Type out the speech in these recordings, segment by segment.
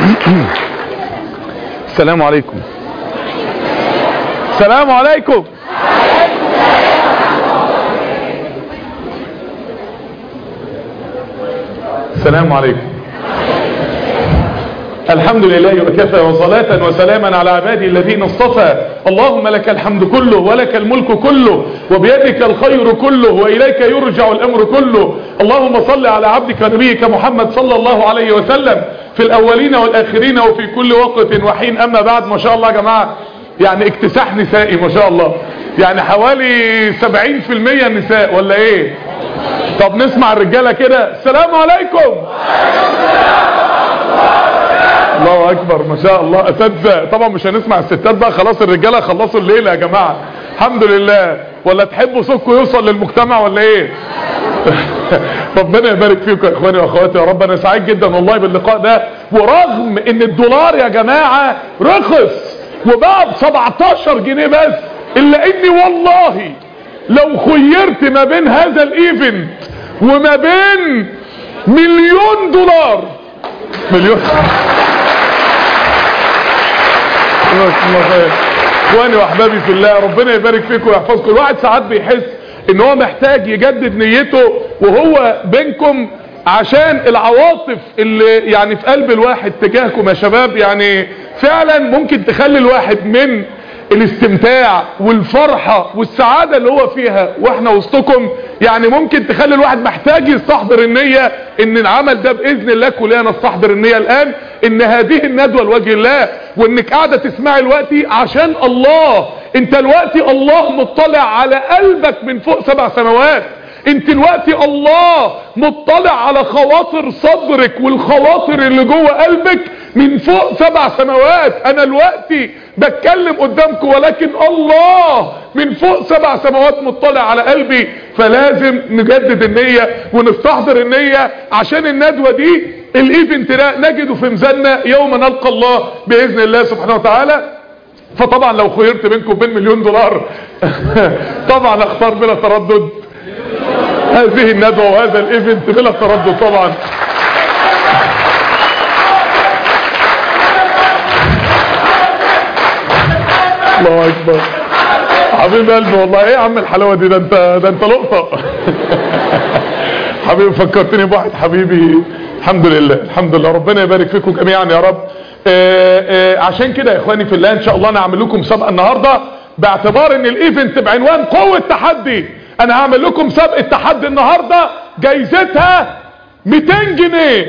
السلام عليكم السلام عليكم السلام عليكم الحمد لله وكفى وصلاة وسلاما على عبادي الذين اصطفى اللهم لك الحمد كله ولك الملك كله وبيدك الخير كله وإليك يرجع الأمر كله اللهم صل على عبدك نبيك محمد صلى الله عليه وسلم في الأولين والآخرين وفي كل وقت وحين أما بعد ما شاء الله يا جماعة يعني اكتساح نسائي ما شاء الله يعني حوالي 70% نساء ولا ايه طب نسمع الرجالة كده السلام عليكم الله اكبر ما شاء الله اساتذه طبعا مش هنسمع الستات بقى خلاص الرجاله خلصوا الليله يا جماعه الحمد لله ولا تحبوا صوتكم يوصل للمجتمع ولا ايه ربنا يبارك فيكم يا اخواني واخواتي يا رب انا سعيد جدا والله باللقاء ده ورغم ان الدولار يا جماعه رخص وبقى ب 17 جنيه بس الا اني والله لو خيرت ما بين هذا الايفنت وما بين مليون دولار مليون الله خير اخواني واحبابي في الله ربنا يبارك فيكم ويحفظكم الواحد ساعات بيحس ان هو محتاج يجدد نيته وهو بينكم عشان العواطف اللي يعني في قلب الواحد تجاهكم يا شباب يعني فعلا ممكن تخلي الواحد من الاستمتاع والفرحة والسعادة اللي هو فيها واحنا وسطكم يعني ممكن تخلي الواحد محتاج يستحضر النية ان العمل ده باذن الله كلنا نستحضر النية الان ان هذه الندوة لوجه الله وانك قاعدة تسمعي الوقتي عشان الله انت الوقتي الله مطلع على قلبك من فوق سبع سنوات انت الوقتي الله مطلع على خواطر صدرك والخواطر اللي جوه قلبك من فوق سبع سماوات انا الوقتي بتكلم قدامكم ولكن الله من فوق سبع سماوات مطلع على قلبي فلازم نجدد النية ونستحضر النية عشان الندوة دي الايفنت ده نجده في ميزاننا يوم نلقى الله باذن الله سبحانه وتعالى فطبعا لو خيرت بينكم بين مليون دولار طبعا اختار بلا تردد هذه الندوة وهذا الايفنت بلا تردد طبعا الله اكبر حبيب قلبي والله ايه يا عم الحلاوه دي ده انت ده انت لقطه حبيبي فكرتني بواحد حبيبي الحمد لله الحمد لله ربنا يبارك فيكم جميعا يا رب آآ آآ عشان كده يا اخواني في الله ان شاء الله انا هعمل لكم سابقه النهارده باعتبار ان الايفنت بعنوان قوه تحدي انا هعمل لكم سابقه تحدي النهارده جايزتها 200 جنيه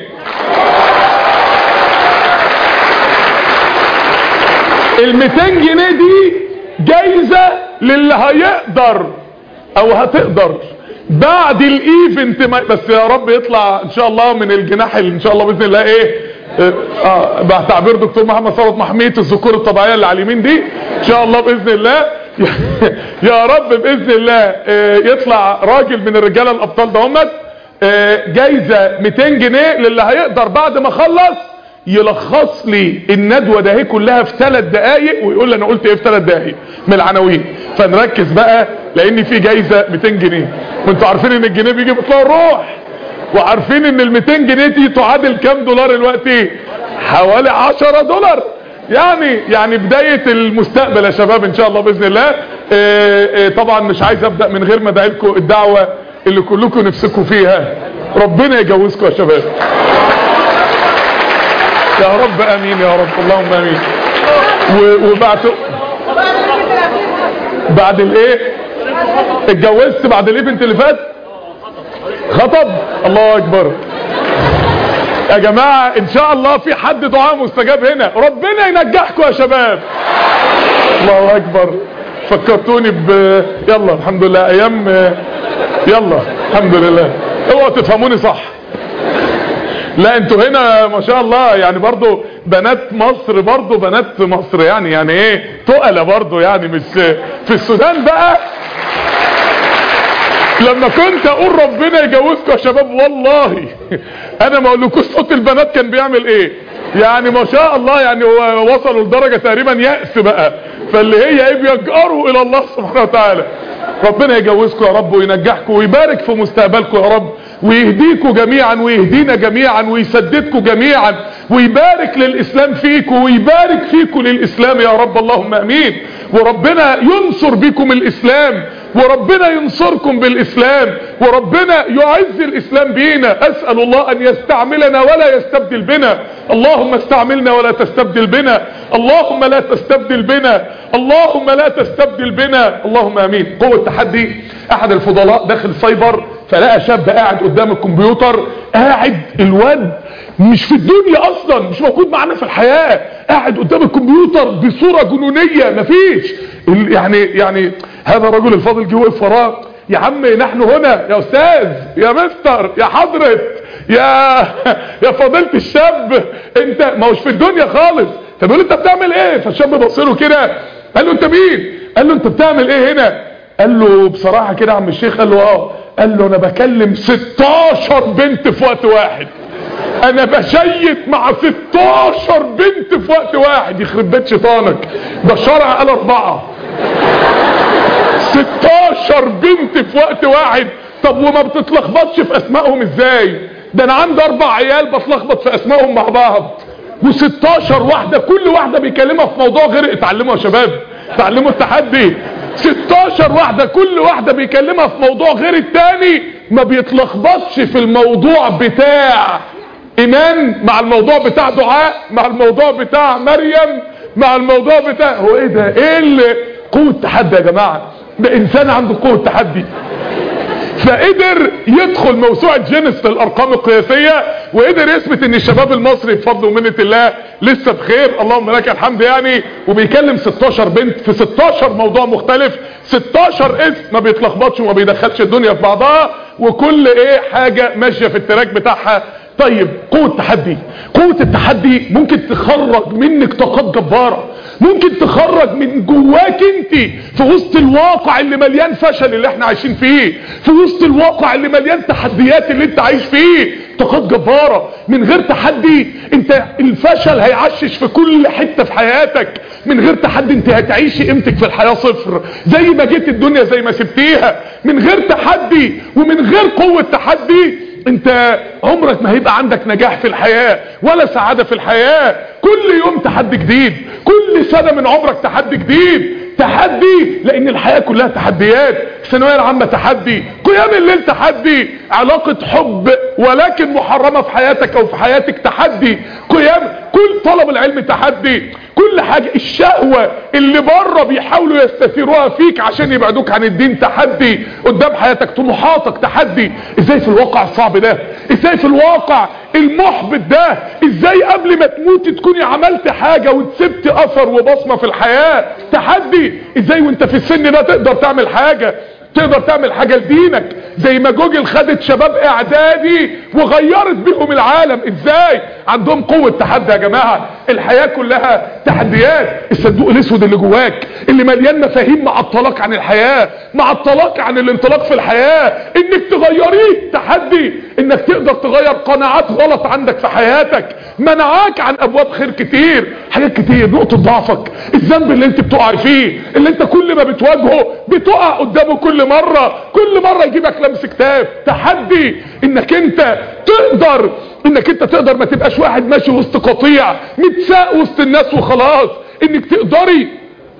ال 200 جنيه دي جايزة للي هيقدر او هتقدر بعد الايفنت ما بس يا رب يطلع ان شاء الله من الجناح اللي ان شاء الله باذن الله ايه اه بتعبير دكتور محمد ثروت محمية الذكور الطبيعية اللي على اليمين دي ان شاء الله باذن الله يا رب باذن الله يطلع راجل من الرجاله الابطال ده همت جايزة 200 جنيه للي هيقدر بعد ما خلص يلخص لي الندوة ده هي كلها في ثلاث دقايق ويقول لي انا قلت ايه في ثلاث دقايق من العناوين فنركز بقى لان في جايزة 200 جنيه وانتوا عارفين ان الجنيه بيجي بيطلع الروح وعارفين ان ال 200 جنيه دي تعادل كام دولار دلوقتي حوالي 10 دولار يعني يعني بداية المستقبل يا شباب ان شاء الله باذن الله اه اه طبعا مش عايز ابدا من غير ما ادعي لكم الدعوة اللي كلكم نفسكم فيها ربنا يجوزكم يا شباب يا رب امين يا رب اللهم امين وبعد بعد الايه اتجوزت بعد الايفنت اللي فات خطب الله اكبر يا جماعة ان شاء الله في حد دعاء مستجاب هنا ربنا ينجحكم يا شباب الله اكبر فكرتوني ب يلا الحمد لله ايام يلا الحمد لله اوعوا تفهموني صح لا انتوا هنا ما شاء الله يعني برضو بنات مصر برضو بنات مصر يعني يعني ايه تقلة برضو يعني مش في السودان بقى لما كنت اقول ربنا يجوزكم يا شباب والله انا ما اقولكوش صوت البنات كان بيعمل ايه يعني ما شاء الله يعني هو وصلوا لدرجة تقريبا يأس بقى فاللي هي ايه بيجأروا الى الله سبحانه وتعالى ربنا يجوزكم يا رب وينجحكم ويبارك في مستقبلكم يا رب ويهديكم جميعا ويهدينا جميعا ويسددكم جميعا ويبارك للاسلام فيكم ويبارك فيكم للاسلام يا رب اللهم امين وربنا ينصر بكم الاسلام وربنا ينصركم بالاسلام وربنا يعز الاسلام بينا اسأل الله ان يستعملنا ولا يستبدل بنا اللهم استعملنا ولا تستبدل بنا اللهم لا تستبدل بنا اللهم لا تستبدل بنا اللهم امين قوة تحدي احد الفضلاء داخل سايبر فلقى شاب قاعد قدام الكمبيوتر قاعد الواد مش في الدنيا اصلا مش موجود معانا في الحياة قاعد قدام الكمبيوتر بصورة جنونية مفيش يعني يعني هذا الرجل الفاضل جه وقف وراه يا عم نحن هنا يا استاذ يا مستر يا حضرة يا يا فضيلة الشاب انت ما هوش في الدنيا خالص فبيقول انت بتعمل ايه فالشاب بص له كده قال له انت مين قال له انت بتعمل ايه هنا قال له بصراحة كده يا عم الشيخ قال له اه قال له انا بكلم 16 بنت في وقت واحد انا بشيت مع 16 بنت في وقت واحد يخرب بيت شيطانك ده الشرع قال اربعة 16 بنت في وقت واحد طب وما بتتلخبطش في اسمائهم ازاي ده انا عندي اربع عيال بتلخبط في اسمائهم مع بعض و16 واحدة كل واحدة بيكلمها في موضوع غير اتعلموا يا شباب اتعلموا التحدي 16 واحدة كل واحدة بيكلمها في موضوع غير التاني ما بيتلخبطش في الموضوع بتاع ايمان مع الموضوع بتاع دعاء مع الموضوع بتاع مريم مع الموضوع بتاع هو ايه ده ايه اللي قوة تحدي يا جماعة ده انسان عنده قوة تحدي فقدر يدخل موسوعة جينيس في الارقام القياسية وقدر يثبت ان الشباب المصري بفضل ومنة الله لسه بخير اللهم لك الحمد يعني وبيكلم 16 بنت في 16 موضوع مختلف 16 اسم ما بيتلخبطش وما بيدخلش الدنيا في بعضها وكل ايه حاجة ماشية في التراك بتاعها طيب قوة تحدي قوة التحدي ممكن تخرج منك طاقات جبارة ممكن تخرج من جواك انت في وسط الواقع اللي مليان فشل اللي احنا عايشين فيه في وسط الواقع اللي مليان تحديات اللي انت عايش فيه طاقات جبارة من غير تحدي انت الفشل هيعشش في كل حتة في حياتك من غير تحدي انت هتعيشي قيمتك في الحياة صفر زي ما جيت الدنيا زي ما سبتيها من غير تحدي ومن غير قوة تحدي انت عمرك ما هيبقى عندك نجاح في الحياة ولا سعادة في الحياة كل يوم تحدي جديد كل سنة من عمرك تحدي جديد تحدي لان الحياة كلها تحديات الثانوية العامة تحدي قيام الليل تحدي علاقة حب ولكن محرمة في حياتك او في حياتك تحدي قيام كل طلب العلم تحدي كل حاجة الشهوة اللي بره بيحاولوا يستثيروها فيك عشان يبعدوك عن الدين تحدي قدام حياتك طموحاتك تحدي ازاي في الواقع الصعب ده ازاي في الواقع المحبط ده ازاي قبل ما تموت تكوني عملت حاجة وتسبت اثر وبصمة في الحياة تحدي ازاي وانت في السن ده تقدر تعمل حاجة تقدر تعمل حاجة لدينك زي ما جوجل خدت شباب اعدادي وغيرت بيهم العالم ازاي عندهم قوة تحدي يا جماعة الحياة كلها تحديات الصندوق الاسود اللي جواك اللي مليان مفاهيم معطلاك عن الحياة معطلاك عن الانطلاق في الحياة انك تغيريه تحدي انك تقدر تغير قناعات غلط عندك في حياتك منعاك عن ابواب خير كتير حاجات كتير نقطة ضعفك الذنب اللي انت بتقع فيه اللي انت كل ما بتواجهه بتقع قدامه كل مرة كل مرة يجيبك لمس كتاب تحدي انك انت تقدر انك انت تقدر ما تبقاش واحد ماشي وسط قطيع متساق وسط الناس وخلاص انك تقدري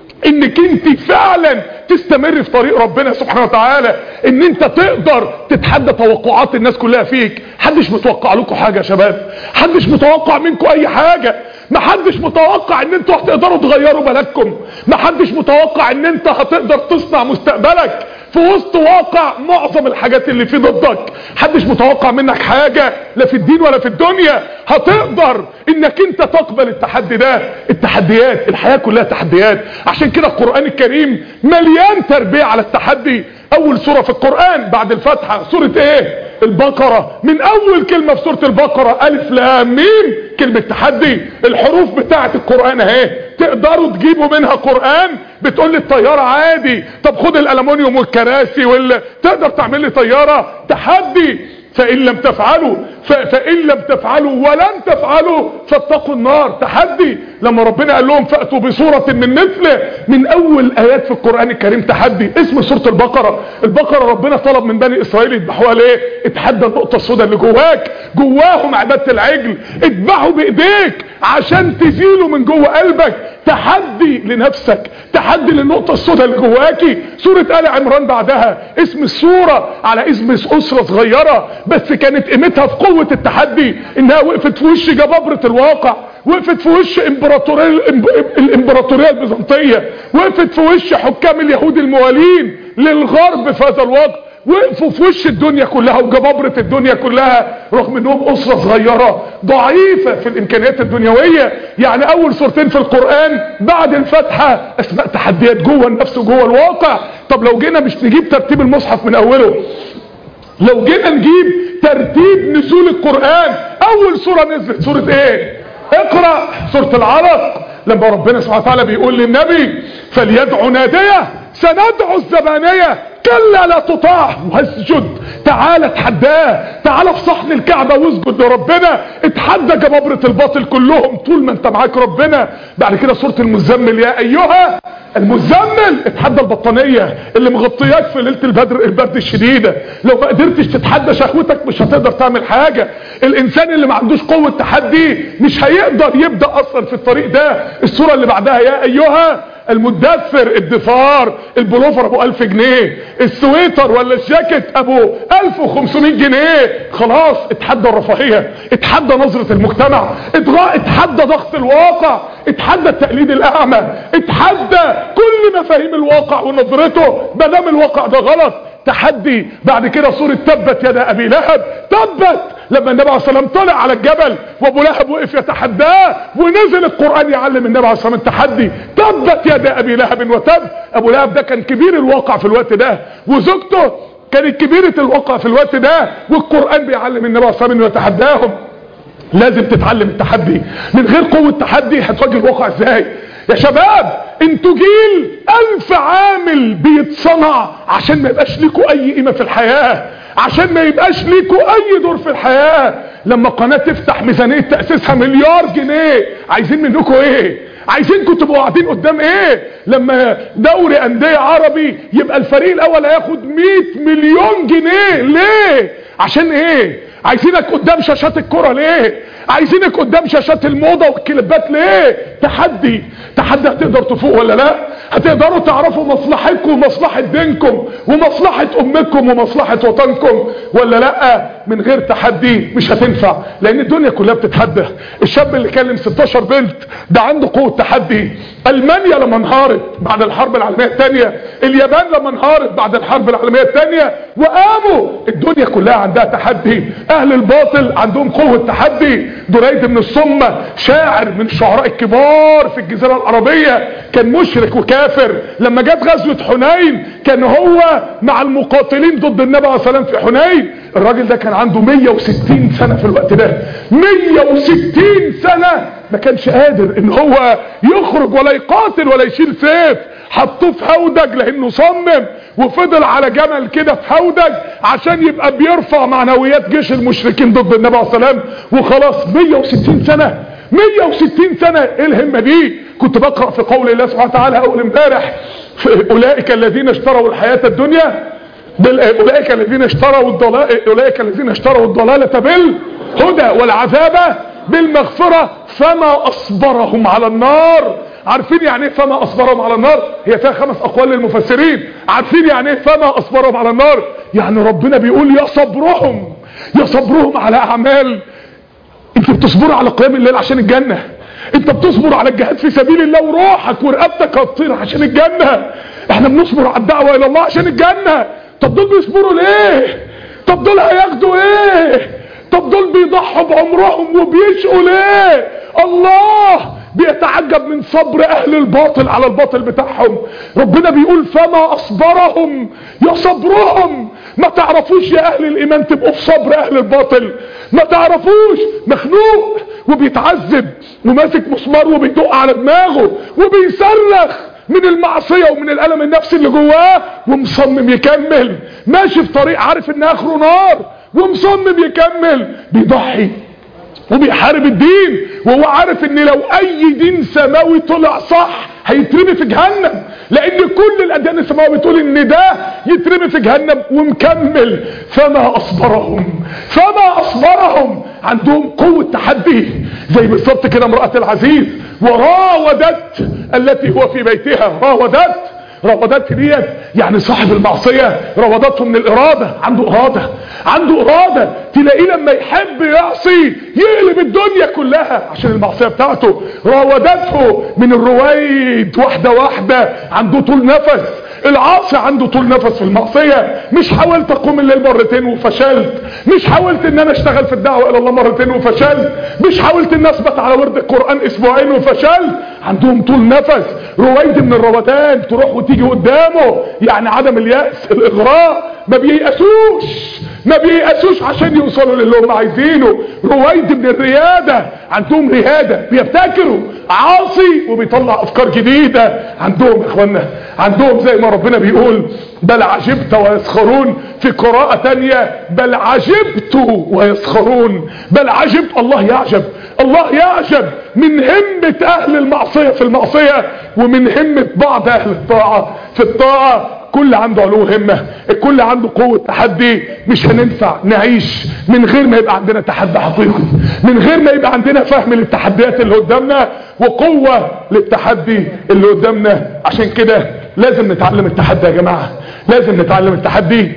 انك انت فعلا تستمر في طريق ربنا سبحانه وتعالى ان انت تقدر تتحدى توقعات الناس كلها فيك حدش متوقع لكم حاجة يا شباب حدش متوقع منكم اي حاجة محدش متوقع ان انتوا هتقدروا تغيروا بلدكم محدش متوقع ان انت هتقدر تصنع مستقبلك في وسط واقع معظم الحاجات اللي فيه ضدك محدش متوقع منك حاجة لا في الدين ولا في الدنيا هتقدر انك انت تقبل التحدي ده التحديات الحياة كلها تحديات عشان كده القرآن الكريم مليان تربية على التحدي اول سورة في القرآن بعد الفتحة سورة ايه البقرة من اول كلمة في سورة البقرة الف لام ميم كلمة تحدي الحروف بتاعة القرآن اهي تقدروا تجيبوا منها قرآن بتقول لي الطيارة عادي طب خد الالومنيوم والكراسي وال... تقدر تعمل لي طيارة تحدي فان لم تفعلوا ف... فان لم تفعلوا ولن تفعلوا فاتقوا النار تحدي لما ربنا قال لهم فاتوا بصوره من مثله من اول ايات في القران الكريم تحدي اسم سوره البقره البقره ربنا طلب من بني اسرائيل يذبحوها ليه اتحدى النقطه السوداء اللي جواك جواهم عباده العجل اذبحوا بايديك عشان تزيله من جوه قلبك تحدي لنفسك تحدي للنقطة السوداء اللي جواكي سورة آل عمران بعدها اسم السورة على اسم أسرة صغيرة بس كانت قيمتها في قوة التحدي انها وقفت في وش جبابرة الواقع وقفت في وش امبراطورية الامبراطورية البيزنطية وقفت في وش حكام اليهود الموالين للغرب في هذا الوقت وقفوا في وش الدنيا كلها وجبابرة الدنيا كلها رغم انهم اسرة صغيرة ضعيفة في الامكانيات الدنيوية يعني اول سورتين في القرآن بعد الفتحة اسماء تحديات جوه النفس وجوه الواقع طب لو جينا مش نجيب ترتيب المصحف من اوله لو جينا نجيب ترتيب نزول القرآن اول سورة نزلت سورة ايه اقرأ سورة العلق لما ربنا سبحانه وتعالى بيقول للنبي فليدعو ناديه سندعو الزبانية كلا لا تطاع واسجد تعالى اتحداه تعالى في صحن الكعبة واسجد لربنا اتحدى جبابرة الباطل كلهم طول ما انت معاك ربنا بعد كده سورة المزمل يا ايها المزمل اتحدى البطانية اللي مغطياك في ليلة البدر البرد الشديدة لو ما قدرتش تتحدى شهوتك مش هتقدر تعمل حاجة الانسان اللي ما عندوش قوة تحدي مش هيقدر يبدأ اصلا في الطريق ده السورة اللي بعدها يا ايها المدثر الدفار البلوفر ابو الف جنيه السويتر ولا الجاكيت ابو الف وخمسمائة جنيه خلاص اتحدى الرفاهية اتحدى نظرة المجتمع اتحدى ضغط الواقع اتحدى التقليد الاعمى اتحدى كل مفاهيم الواقع ونظرته مدام الواقع ده غلط تحدي بعد كده صورة تبت يدا ابي لهب تبت لما النبي عليه الصلاه والسلام طلع على الجبل وابو لهب وقف يتحداه ونزل القران يعلم النبي عليه الصلاه والسلام التحدي تبت يدا ابي لهب وتب ابو لهب ده كان كبير الواقع في الوقت ده وزوجته كانت كبيره الواقع في الوقت ده والقران بيعلم النبي عليه الصلاه والسلام انه يتحداهم لازم تتعلم التحدي من غير قوه تحدي هتواجه الواقع ازاي يا شباب انتوا جيل الف عامل بيتصنع عشان ما يبقاش ليكوا اي قيمة في الحياة عشان ما يبقاش ليكوا اي دور في الحياة لما قناة تفتح ميزانية تأسيسها مليار جنيه عايزين منكوا ايه عايزينكم تبقوا قاعدين قدام ايه لما دوري انديه عربي يبقى الفريق الاول هياخد 100 مليون جنيه ليه عشان ايه عايزينك قدام شاشات الكرة ليه عايزينك قدام شاشات الموضة والكليبات ليه تحدي تحدي هتقدر تفوق ولا لا هتقدروا تعرفوا مصلحتكم ومصلحة دينكم ومصلحة امكم ومصلحة وطنكم ولا لا من غير تحدي مش هتنفع لان الدنيا كلها بتتحدى الشاب اللي كلم 16 بنت ده عنده قوة تحدي المانيا لما انهارت بعد الحرب العالمية الثانية اليابان لما انهارت بعد الحرب العالمية الثانية وقاموا الدنيا كلها عندها تحدي اهل الباطل عندهم قوة تحدي دريد بن الصمة شاعر من الشعراء الكبار في الجزيرة العربية كان مشرك وكافر لما جت غزوة حنين كان هو مع المقاتلين ضد النبي عليه الصلاة والسلام في حنين الراجل ده كان عنده 160 سنة في الوقت ده 160 سنة ما كانش قادر ان هو يخرج ولا يقاتل ولا يشيل سيف حطوه في هودج لانه صمم وفضل على جمل كده في هودج عشان يبقى بيرفع معنويات جيش المشركين ضد النبي عليه الصلاه والسلام وخلاص 160 سنه 160 سنه ايه الهمه دي كنت بقرا في قول الله سبحانه وتعالى اول امبارح اولئك الذين اشتروا الحياه الدنيا اولئك الذين اشتروا الضلال اولئك الذين اشتروا الضلاله بالهدى والعذاب بالمغفرة فما اصبرهم على النار عارفين يعني ايه فما اصبرهم على النار هي فيها خمس اقوال للمفسرين عارفين يعني ايه فما اصبرهم على النار يعني ربنا بيقول يا صبرهم يا صبرهم على اعمال انت بتصبر على قيام الليل عشان الجنة انت بتصبر على الجهاد في سبيل الله وروحك ورقبتك هتطير عشان الجنة احنا بنصبر على الدعوة الى الله عشان الجنة طب دول بيصبروا ليه طب دول هياخدوا ايه طب دول بيضحوا بعمرهم وبيشقوا ليه الله بيتعجب من صبر اهل الباطل على الباطل بتاعهم ربنا بيقول فما اصبرهم يا صبرهم ما تعرفوش يا اهل الايمان تبقوا في صبر اهل الباطل ما تعرفوش مخنوق وبيتعذب وماسك مسمار وبيدق على دماغه وبيصرخ من المعصية ومن الالم النفسي اللي جواه ومصمم يكمل ماشي في طريق عارف ان اخره نار ومصمم يكمل بيضحي وبيحارب الدين وهو عارف ان لو اي دين سماوي طلع صح هيترمي في جهنم لان كل الاديان السماويه بتقول ان ده يترمي في جهنم ومكمل فما اصبرهم فما اصبرهم عندهم قوه تحدي زي بالظبط كده امراه العزيز وراودت التي هو في بيتها راودت راودت ديت يعني صاحب المعصية راودته من الإرادة عنده إرادة عنده إرادة تلاقيه لما يحب يعصي يقلب الدنيا كلها عشان المعصية بتاعته راودته من الرويد واحدة واحدة عنده طول نفس العاصي عنده طول نفس في المعصية مش حاولت اقوم الليل مرتين وفشلت مش حاولت ان انا اشتغل في الدعوة الى الله مرتين وفشلت مش حاولت ان اثبت على ورد القرآن اسبوعين وفشلت عندهم طول نفس رويد من الروادان تروح وتيجي قدامه يعني عدم اليأس الاغراء ما بييأسوش ما بييأسوش عشان يوصلوا للي هم عايزينه رويد من الريادة عندهم ريادة بيبتكروا عاصي وبيطلع افكار جديدة عندهم اخوانا عندهم زي ما ربنا بيقول بل عجبت ويسخرون في قراءة تانية بل عجبت ويسخرون بل عجبت الله يعجب الله يعجب من همة اهل المعصية في المعصية ومن همة بعض اهل الطاعة في الطاعة كل عنده علو همة الكل عنده قوة تحدي مش هننفع نعيش من غير ما يبقى عندنا تحدي حقيقي من غير ما يبقى عندنا فهم للتحديات اللي قدامنا وقوة للتحدي اللي قدامنا عشان كده لازم نتعلم التحدي يا جماعة لازم نتعلم التحدي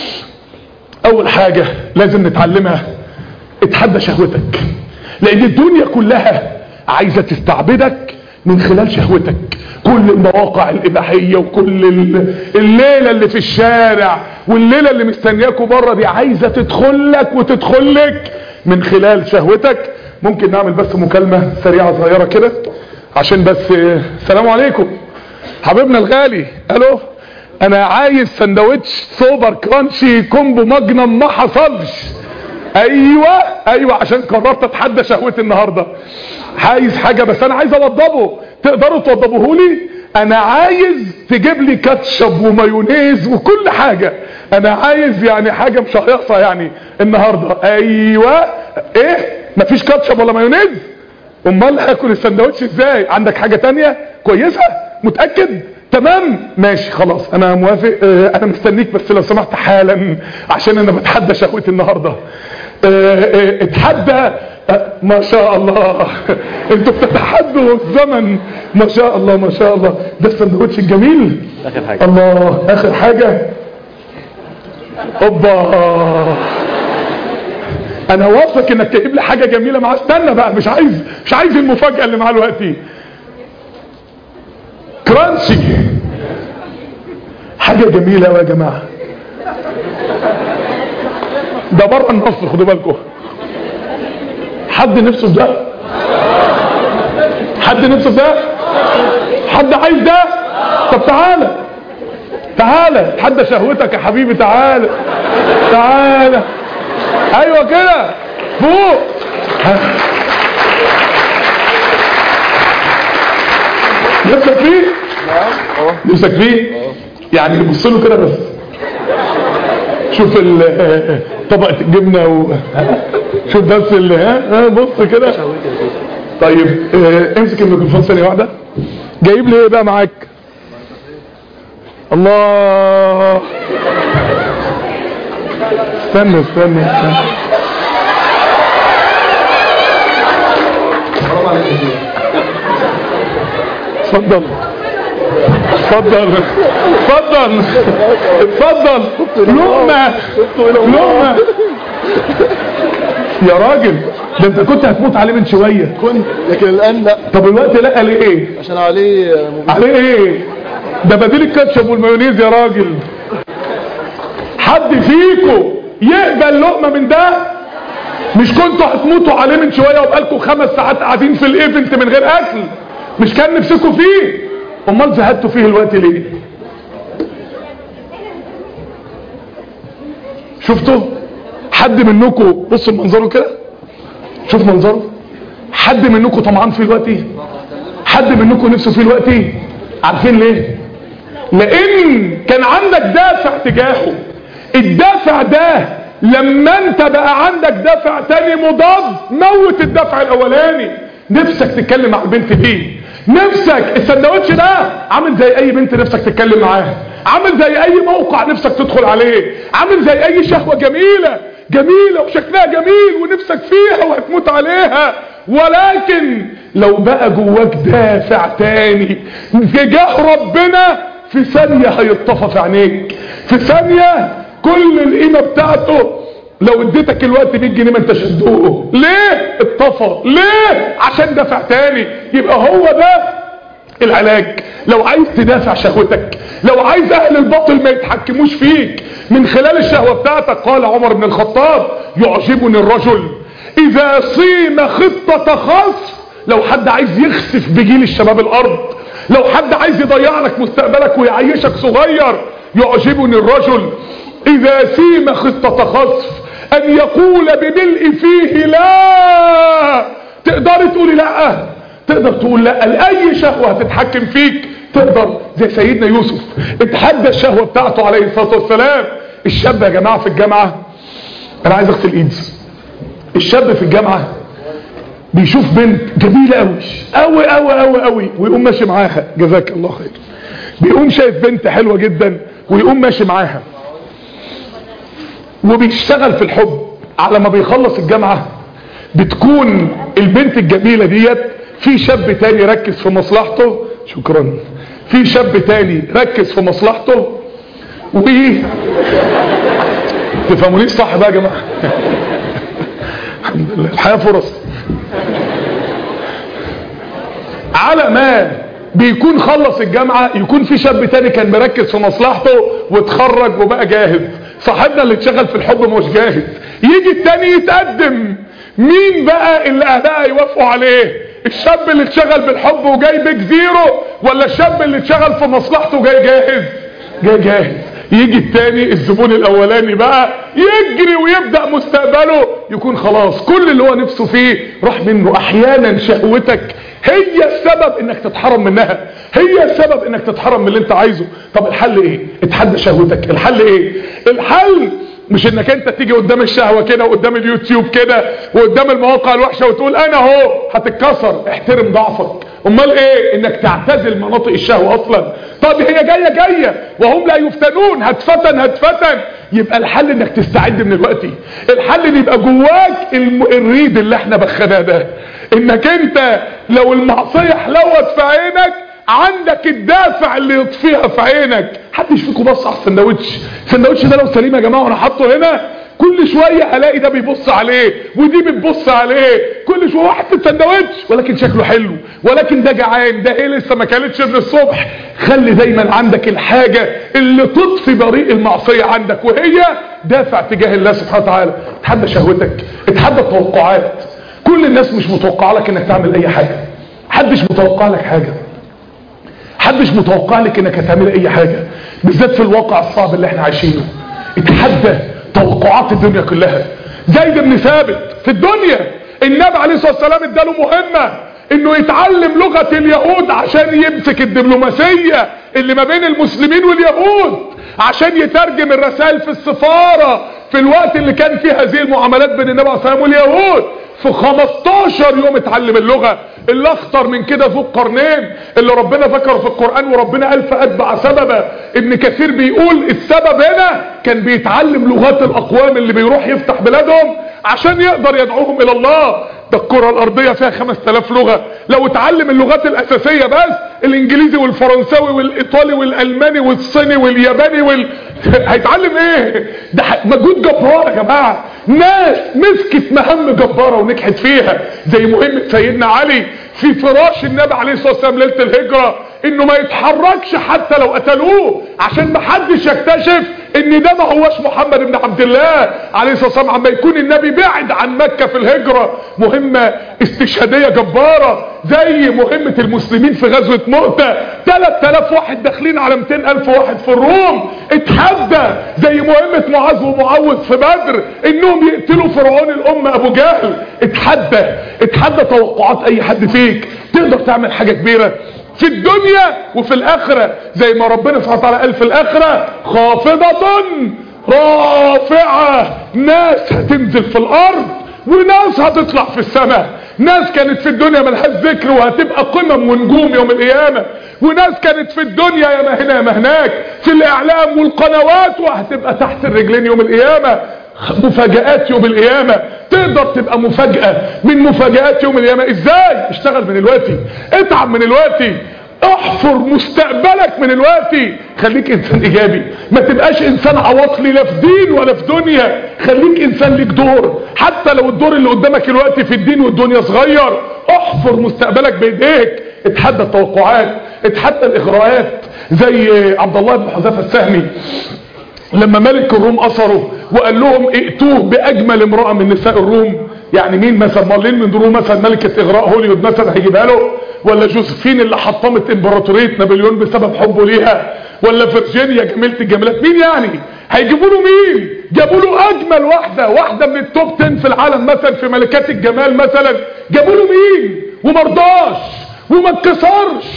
اول حاجة لازم نتعلمها اتحدى شهوتك لان الدنيا كلها عايزة تستعبدك من خلال شهوتك كل المواقع الاباحية وكل الليلة اللي في الشارع والليلة اللي مستنياكوا بره دي عايزة تدخلك وتدخلك من خلال شهوتك ممكن نعمل بس مكالمة سريعة صغيرة كده عشان بس السلام عليكم حبيبنا الغالي الو انا عايز سندوتش سوبر كرانشي كومبو ماجنم ما حصلش ايوه ايوه عشان قررت اتحدى شهوتي النهارده عايز حاجه بس انا عايز اوضبه تقدروا توضبوه لي انا عايز تجيب لي كاتشب ومايونيز وكل حاجه انا عايز يعني حاجه مش هيقصى يعني النهارده ايوه ايه مفيش كاتشب ولا مايونيز امال هاكل السندوتش ازاي عندك حاجه تانية كويسه متاكد تمام ماشي خلاص انا موافق اه انا مستنيك بس لو سمحت حالا عشان انا بتحدى شهوتي النهارده اه اه اتحدى ما شاء الله انتوا بتتحدوا الزمن ما شاء الله ما شاء الله ده السندوتش الجميل اخر حاجة الله اخر حاجة اوبا انا واثق انك تجيب لي حاجة جميلة معاه استنى بقى مش عايز مش عايز المفاجأة اللي معاه دلوقتي كرانشي حاجة جميلة قوي يا جماعة ده بره النص خدوا بالكم حد نفسه في ده حد نفسه في ده حد عايز ده طب تعالى تعالى تحدى شهوتك يا حبيبي تعالى تعالى ايوه كده فوق نفسك فيه نفسك فيه يعني بص له كده بس شوف ال- طبقة الجبنة و... شوف بس ال... ها ها بص كده طيب اه، امسك الميكروفون ثانية واحدة جايب لي ايه بقى معاك الله استنى استنى استنى اتفضل اتفضل اتفضل اتفضل لقمة لقمة يا راجل ده انت كنت هتموت عليه من شوية كنت لكن الان لا طب الوقت لا ليه ايه عشان عليه مبيد. عليه ايه ده بديل الكاتشب والمايونيز يا راجل حد فيكم يقبل لقمة من ده مش كنتوا هتموتوا عليه من شوية وبقالكم خمس ساعات قاعدين في الايفنت من غير اكل مش كان نفسكم فيه امال زهدتوا فيه الوقت ليه شفتوا حد منكم بصوا منظره كده شوف منظره حد منكم طمعان فيه الوقت حد منكم نفسه فيه الوقت عارفين ليه لان كان عندك دافع تجاهه الدافع ده لما انت بقى عندك دافع تاني مضاد موت الدافع الاولاني نفسك تتكلم مع البنت دي نفسك السندوتش ده عامل زي اي بنت نفسك تتكلم معاها عامل زي اي موقع نفسك تدخل عليه عامل زي اي شهوة جميلة جميلة وشكلها جميل ونفسك فيها وهتموت عليها ولكن لو بقى جواك دافع تاني تجاه ربنا في ثانية هيطفى في عينيك في ثانية كل القيمة بتاعته لو اديتك الوقت 100 جنيه ما انتش هتدوقه ليه اتطفى ليه عشان دافع تاني يبقى هو ده العلاج لو عايز تدافع شهوتك لو عايز اهل الباطل ما يتحكموش فيك من خلال الشهوة بتاعتك قال عمر بن الخطاب يعجبني الرجل اذا صيم خطة خصف لو حد عايز يخسف بجيل الشباب الارض لو حد عايز يضيع لك مستقبلك ويعيشك صغير يعجبني الرجل اذا سيم خطة خصف ان يقول بملء فيه لا تقدر تقولي لا تقدر تقول لا لأي شهوة هتتحكم فيك تقدر زي سيدنا يوسف اتحدى الشهوة بتاعته عليه الصلاة والسلام الشاب يا جماعة في الجامعة انا عايز اغسل ايدي الشاب في الجامعة بيشوف بنت جميلة قوي قوي قوي قوي قوي ويقوم ماشي معاها جزاك الله خير بيقوم شايف بنت حلوة جدا ويقوم ماشي معاها وبيشتغل في الحب على ما بيخلص الجامعة بتكون البنت الجميلة ديت في شاب تاني ركز في مصلحته شكرا في شاب تاني ركز في مصلحته و تفهمونيش صح بقى يا جماعة الحمد لله الحياة فرص على ما بيكون خلص الجامعة يكون في شاب تاني كان مركز في مصلحته واتخرج وبقى جاهز صاحبنا اللي اتشغل في الحب مش جاهز يجي التاني يتقدم مين بقى اللي اهلها يوافقوا عليه الشاب اللي اتشغل بالحب وجاي بيك زيرو ولا الشاب اللي اتشغل في مصلحته جاي جاهز جاي جاهز يجي التاني الزبون الاولاني بقى يجري ويبدأ مستقبله يكون خلاص كل اللي هو نفسه فيه راح منه احيانا شهوتك هي السبب انك تتحرم منها هي السبب انك تتحرم من اللي انت عايزه طب الحل ايه اتحدى شهوتك الحل ايه الحل مش انك انت تيجي قدام الشهوة كده وقدام اليوتيوب كده وقدام المواقع الوحشة وتقول انا اهو هتتكسر احترم ضعفك امال ايه انك تعتزل مناطق الشهوة اصلا طب هي جاية جاية وهم لا يفتنون هتفتن هتفتن يبقى الحل انك تستعد من الوقت الحل ان يبقى جواك الم... الريد اللي احنا بخناه ده انك انت لو المعصية حلوت في عينك عندك الدافع اللي يطفيها في عينك حدش فيكم بص على السندوتش السندوتش ده لو سليم يا جماعه وانا حاطه هنا كل شوية الاقي ده بيبص عليه ودي بتبص عليه كل شوية واحد في السندوتش ولكن شكله حلو ولكن ده جعان ده ايه لسه ما كلتش من الصبح خلي دايما عندك الحاجة اللي تطفي بريق المعصية عندك وهي دافع تجاه الله سبحانه وتعالى اتحدى شهوتك اتحدى التوقعات كل الناس مش متوقع لك انك تعمل اي حاجة حدش متوقع لك حاجة حدش متوقع لك انك هتعمل اي حاجة بالذات في الواقع الصعب اللي احنا عايشينه اتحدى توقعات الدنيا كلها زيد بن ثابت في الدنيا النبي عليه الصلاة والسلام اداله مهمة انه يتعلم لغة اليهود عشان يمسك الدبلوماسية اللي ما بين المسلمين واليهود عشان يترجم الرسائل في السفارة في الوقت اللي كان فيه هذه المعاملات بين النبي عليه الصلاة والسلام واليهود في 15 يوم اتعلم اللغة اللي اخطر من كده ذو القرنين اللي ربنا ذكره في القرآن وربنا قال فأتبع سببا ابن كثير بيقول السبب هنا كان بيتعلم لغات الأقوام اللي بيروح يفتح بلادهم عشان يقدر يدعوهم إلى الله ده الكرة الأرضية فيها 5000 لغة لو اتعلم اللغات الأساسية بس الإنجليزي والفرنساوي والإيطالي والألماني والصيني والياباني وال... هيتعلم ايه ده مجهود جبار يا جماعة ناس مسكت مهام جبارة ونجحت فيها زي مهمة سيدنا علي في فراش النبي عليه الصلاة والسلام ليلة الهجرة انه ما يتحركش حتى لو قتلوه عشان ما حدش يكتشف ان ده ما هوش محمد بن عبد الله عليه الصلاة والسلام عما يكون النبي بعد عن مكة في الهجرة مهمة استشهادية جبارة زي مهمة المسلمين في غزوة مؤتة 3000 واحد داخلين على 200 الف واحد في الروم اتحدى زي مهمة معاذ ومعوذ في بدر انهم يقتلوا فرعون الامة ابو جهل اتحدى اتحدى توقعات اي حد فيك تقدر تعمل حاجة كبيرة في الدنيا وفي الاخرة زي ما ربنا سبحانه وتعالى قال في الاخرة خافضة رافعة ناس هتنزل في الارض وناس هتطلع في السماء ناس كانت في الدنيا ملهاش ذكر وهتبقى قمم ونجوم يوم القيامة وناس كانت في الدنيا يا ما هنا يا ما هناك في الاعلام والقنوات وهتبقى تحت الرجلين يوم القيامة مفاجآت يوم القيامة تقدر تبقى مفاجأة من مفاجآت يوم القيامة ازاي اشتغل من الوقتي اتعب من الوقتي احفر مستقبلك من الوقت خليك انسان ايجابي ما تبقاش انسان عواطلي لا في دين ولا في دنيا خليك انسان ليك دور حتى لو الدور اللي قدامك الوقت في الدين والدنيا صغير احفر مستقبلك بايديك اتحدى التوقعات اتحدى الاغراءات زي عبد الله بن حذافه السهمي لما ملك الروم اثره وقال لهم ائتوه باجمل امرأة من نساء الروم يعني مين مثلا مارلين من دروم مثلا ملكة اغراء هوليوود مثلا هيجيبها له ولا جوزفين اللي حطمت امبراطورية نابليون بسبب حبه ليها ولا فيرجينيا جميلة الجمالات مين يعني هيجيبوا له مين جابوا له اجمل واحدة واحدة من التوب 10 في العالم مثلا في ملكات الجمال مثلا جابوا له مين ومرضاش وما اتكسرش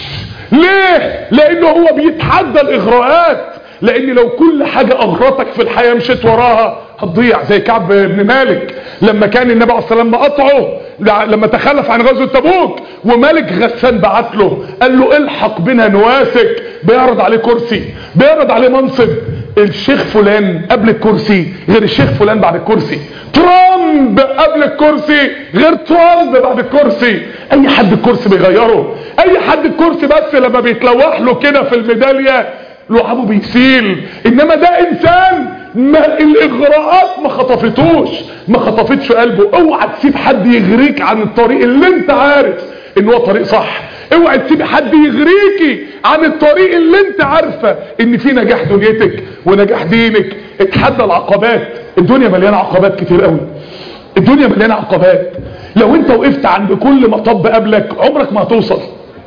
ليه لانه هو بيتحدى الاغراءات لان لو كل حاجة اغرتك في الحياة مشيت وراها هتضيع زي كعب بن مالك لما كان النبي عليه الصلاه والسلام قطعه لما تخلف عن غزوه تبوك وملك غسان بعت له قال له الحق بنا نواسك بيعرض عليه كرسي بيعرض عليه منصب الشيخ فلان قبل الكرسي غير الشيخ فلان بعد الكرسي ترامب قبل الكرسي غير ترامب بعد الكرسي اي حد الكرسي بيغيره اي حد الكرسي بس لما بيتلوح له كده في الميداليه لعابه بيسيل انما ده انسان ما الاغراءات ما خطفتوش ما خطفتش قلبه اوعى تسيب حد يغريك عن الطريق اللي انت عارف ان هو طريق صح اوعى تسيب حد يغريكي عن الطريق اللي انت عارفه ان في نجاح دنيتك ونجاح دينك اتحدى العقبات الدنيا مليانه عقبات كتير قوي الدنيا مليانه عقبات لو انت وقفت عند كل مطب قبلك عمرك ما هتوصل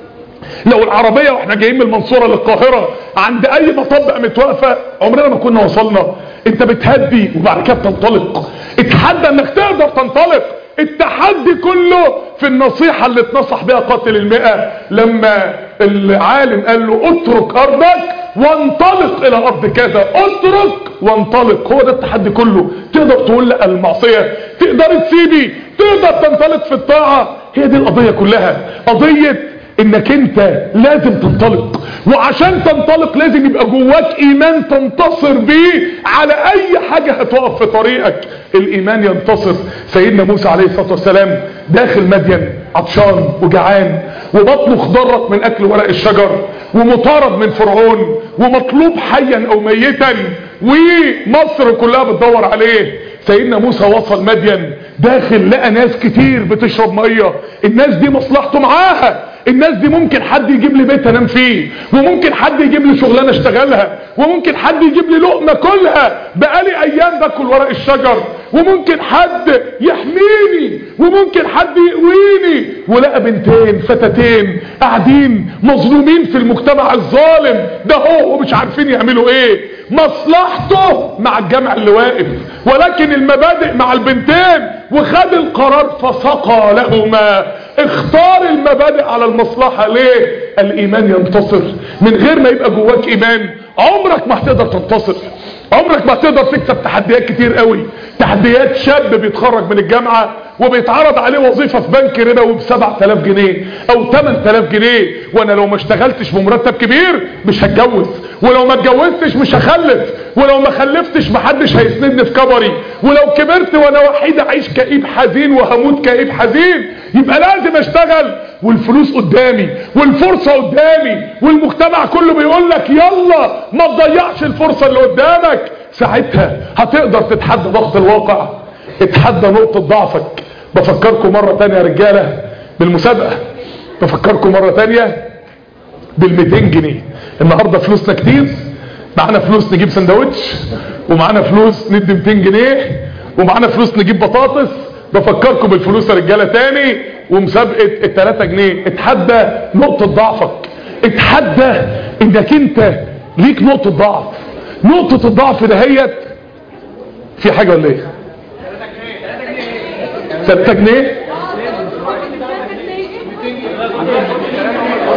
لو العربية واحنا جايين من المنصورة للقاهرة عند اي مطب قامت واقفة عمرنا ما كنا وصلنا انت بتهدي وبعد كده بتنطلق اتحدى انك تقدر تنطلق التحدي كله في النصيحة اللي اتنصح بها قاتل المئة لما العالم قال له اترك ارضك وانطلق الى ارض كذا اترك وانطلق هو ده التحدي كله تقدر تقول لا المعصية تقدر تسيبي تقدر تنطلق في الطاعة هي دي القضية كلها قضية انك انت لازم تنطلق وعشان تنطلق لازم يبقى جواك ايمان تنتصر بيه على اي حاجة هتقف في طريقك الايمان ينتصر سيدنا موسى عليه الصلاة والسلام داخل مدين عطشان وجعان وبطنه خضرت من اكل ورق الشجر ومطارد من فرعون ومطلوب حيا او ميتا ومصر كلها بتدور عليه سيدنا موسى وصل مدين داخل لقى ناس كتير بتشرب مية الناس دي مصلحته معاها الناس دي ممكن حد يجيب لي بيت انام فيه وممكن حد يجيب لي شغلانه اشتغلها وممكن حد يجيب لي لقمه كلها بقالي ايام باكل ورق الشجر وممكن حد يحميني وممكن حد يقويني ولقى بنتين فتاتين قاعدين مظلومين في المجتمع الظالم ده هو ومش عارفين يعملوا ايه مصلحته مع الجمع اللي واقف ولكن المبادئ مع البنتين وخد القرار فسقى لهما اختار المبادئ على المصلحة ليه الايمان ينتصر من غير ما يبقى جواك ايمان عمرك ما هتقدر تنتصر عمرك ما هتقدر تكسب تحديات كتير قوي تحديات شاب بيتخرج من الجامعة وبيتعرض عليه وظيفة في بنك ربوي ب 7000 جنيه او 8000 جنيه وانا لو ما اشتغلتش بمرتب كبير مش هتجوز ولو ما اتجوزتش مش هخلف ولو ما خلفتش محدش هيسندني في كبري ولو كبرت وانا وحيد اعيش كئيب حزين وهموت كئيب حزين يبقى لازم اشتغل والفلوس قدامي والفرصة قدامي والمجتمع كله بيقول لك يلا ما تضيعش الفرصة اللي قدامك ساعتها هتقدر تتحدى ضغط الواقع اتحدى نقطة ضعفك بفكركم مرة تانية يا رجالة بالمسابقة بفكركم مرة تانية بال200 جنيه النهاردة فلوسنا كتير معانا فلوس نجيب سندوتش ومعانا فلوس ندي 200 جنيه ومعانا فلوس نجيب بطاطس بفكركم بالفلوس يا رجاله تاني ومسابقه ال3 جنيه اتحدى نقطه ضعفك اتحدى انك انت ليك نقطه ضعف نقطه الضعف دهيت في حاجه ولا ايه 3 جنيه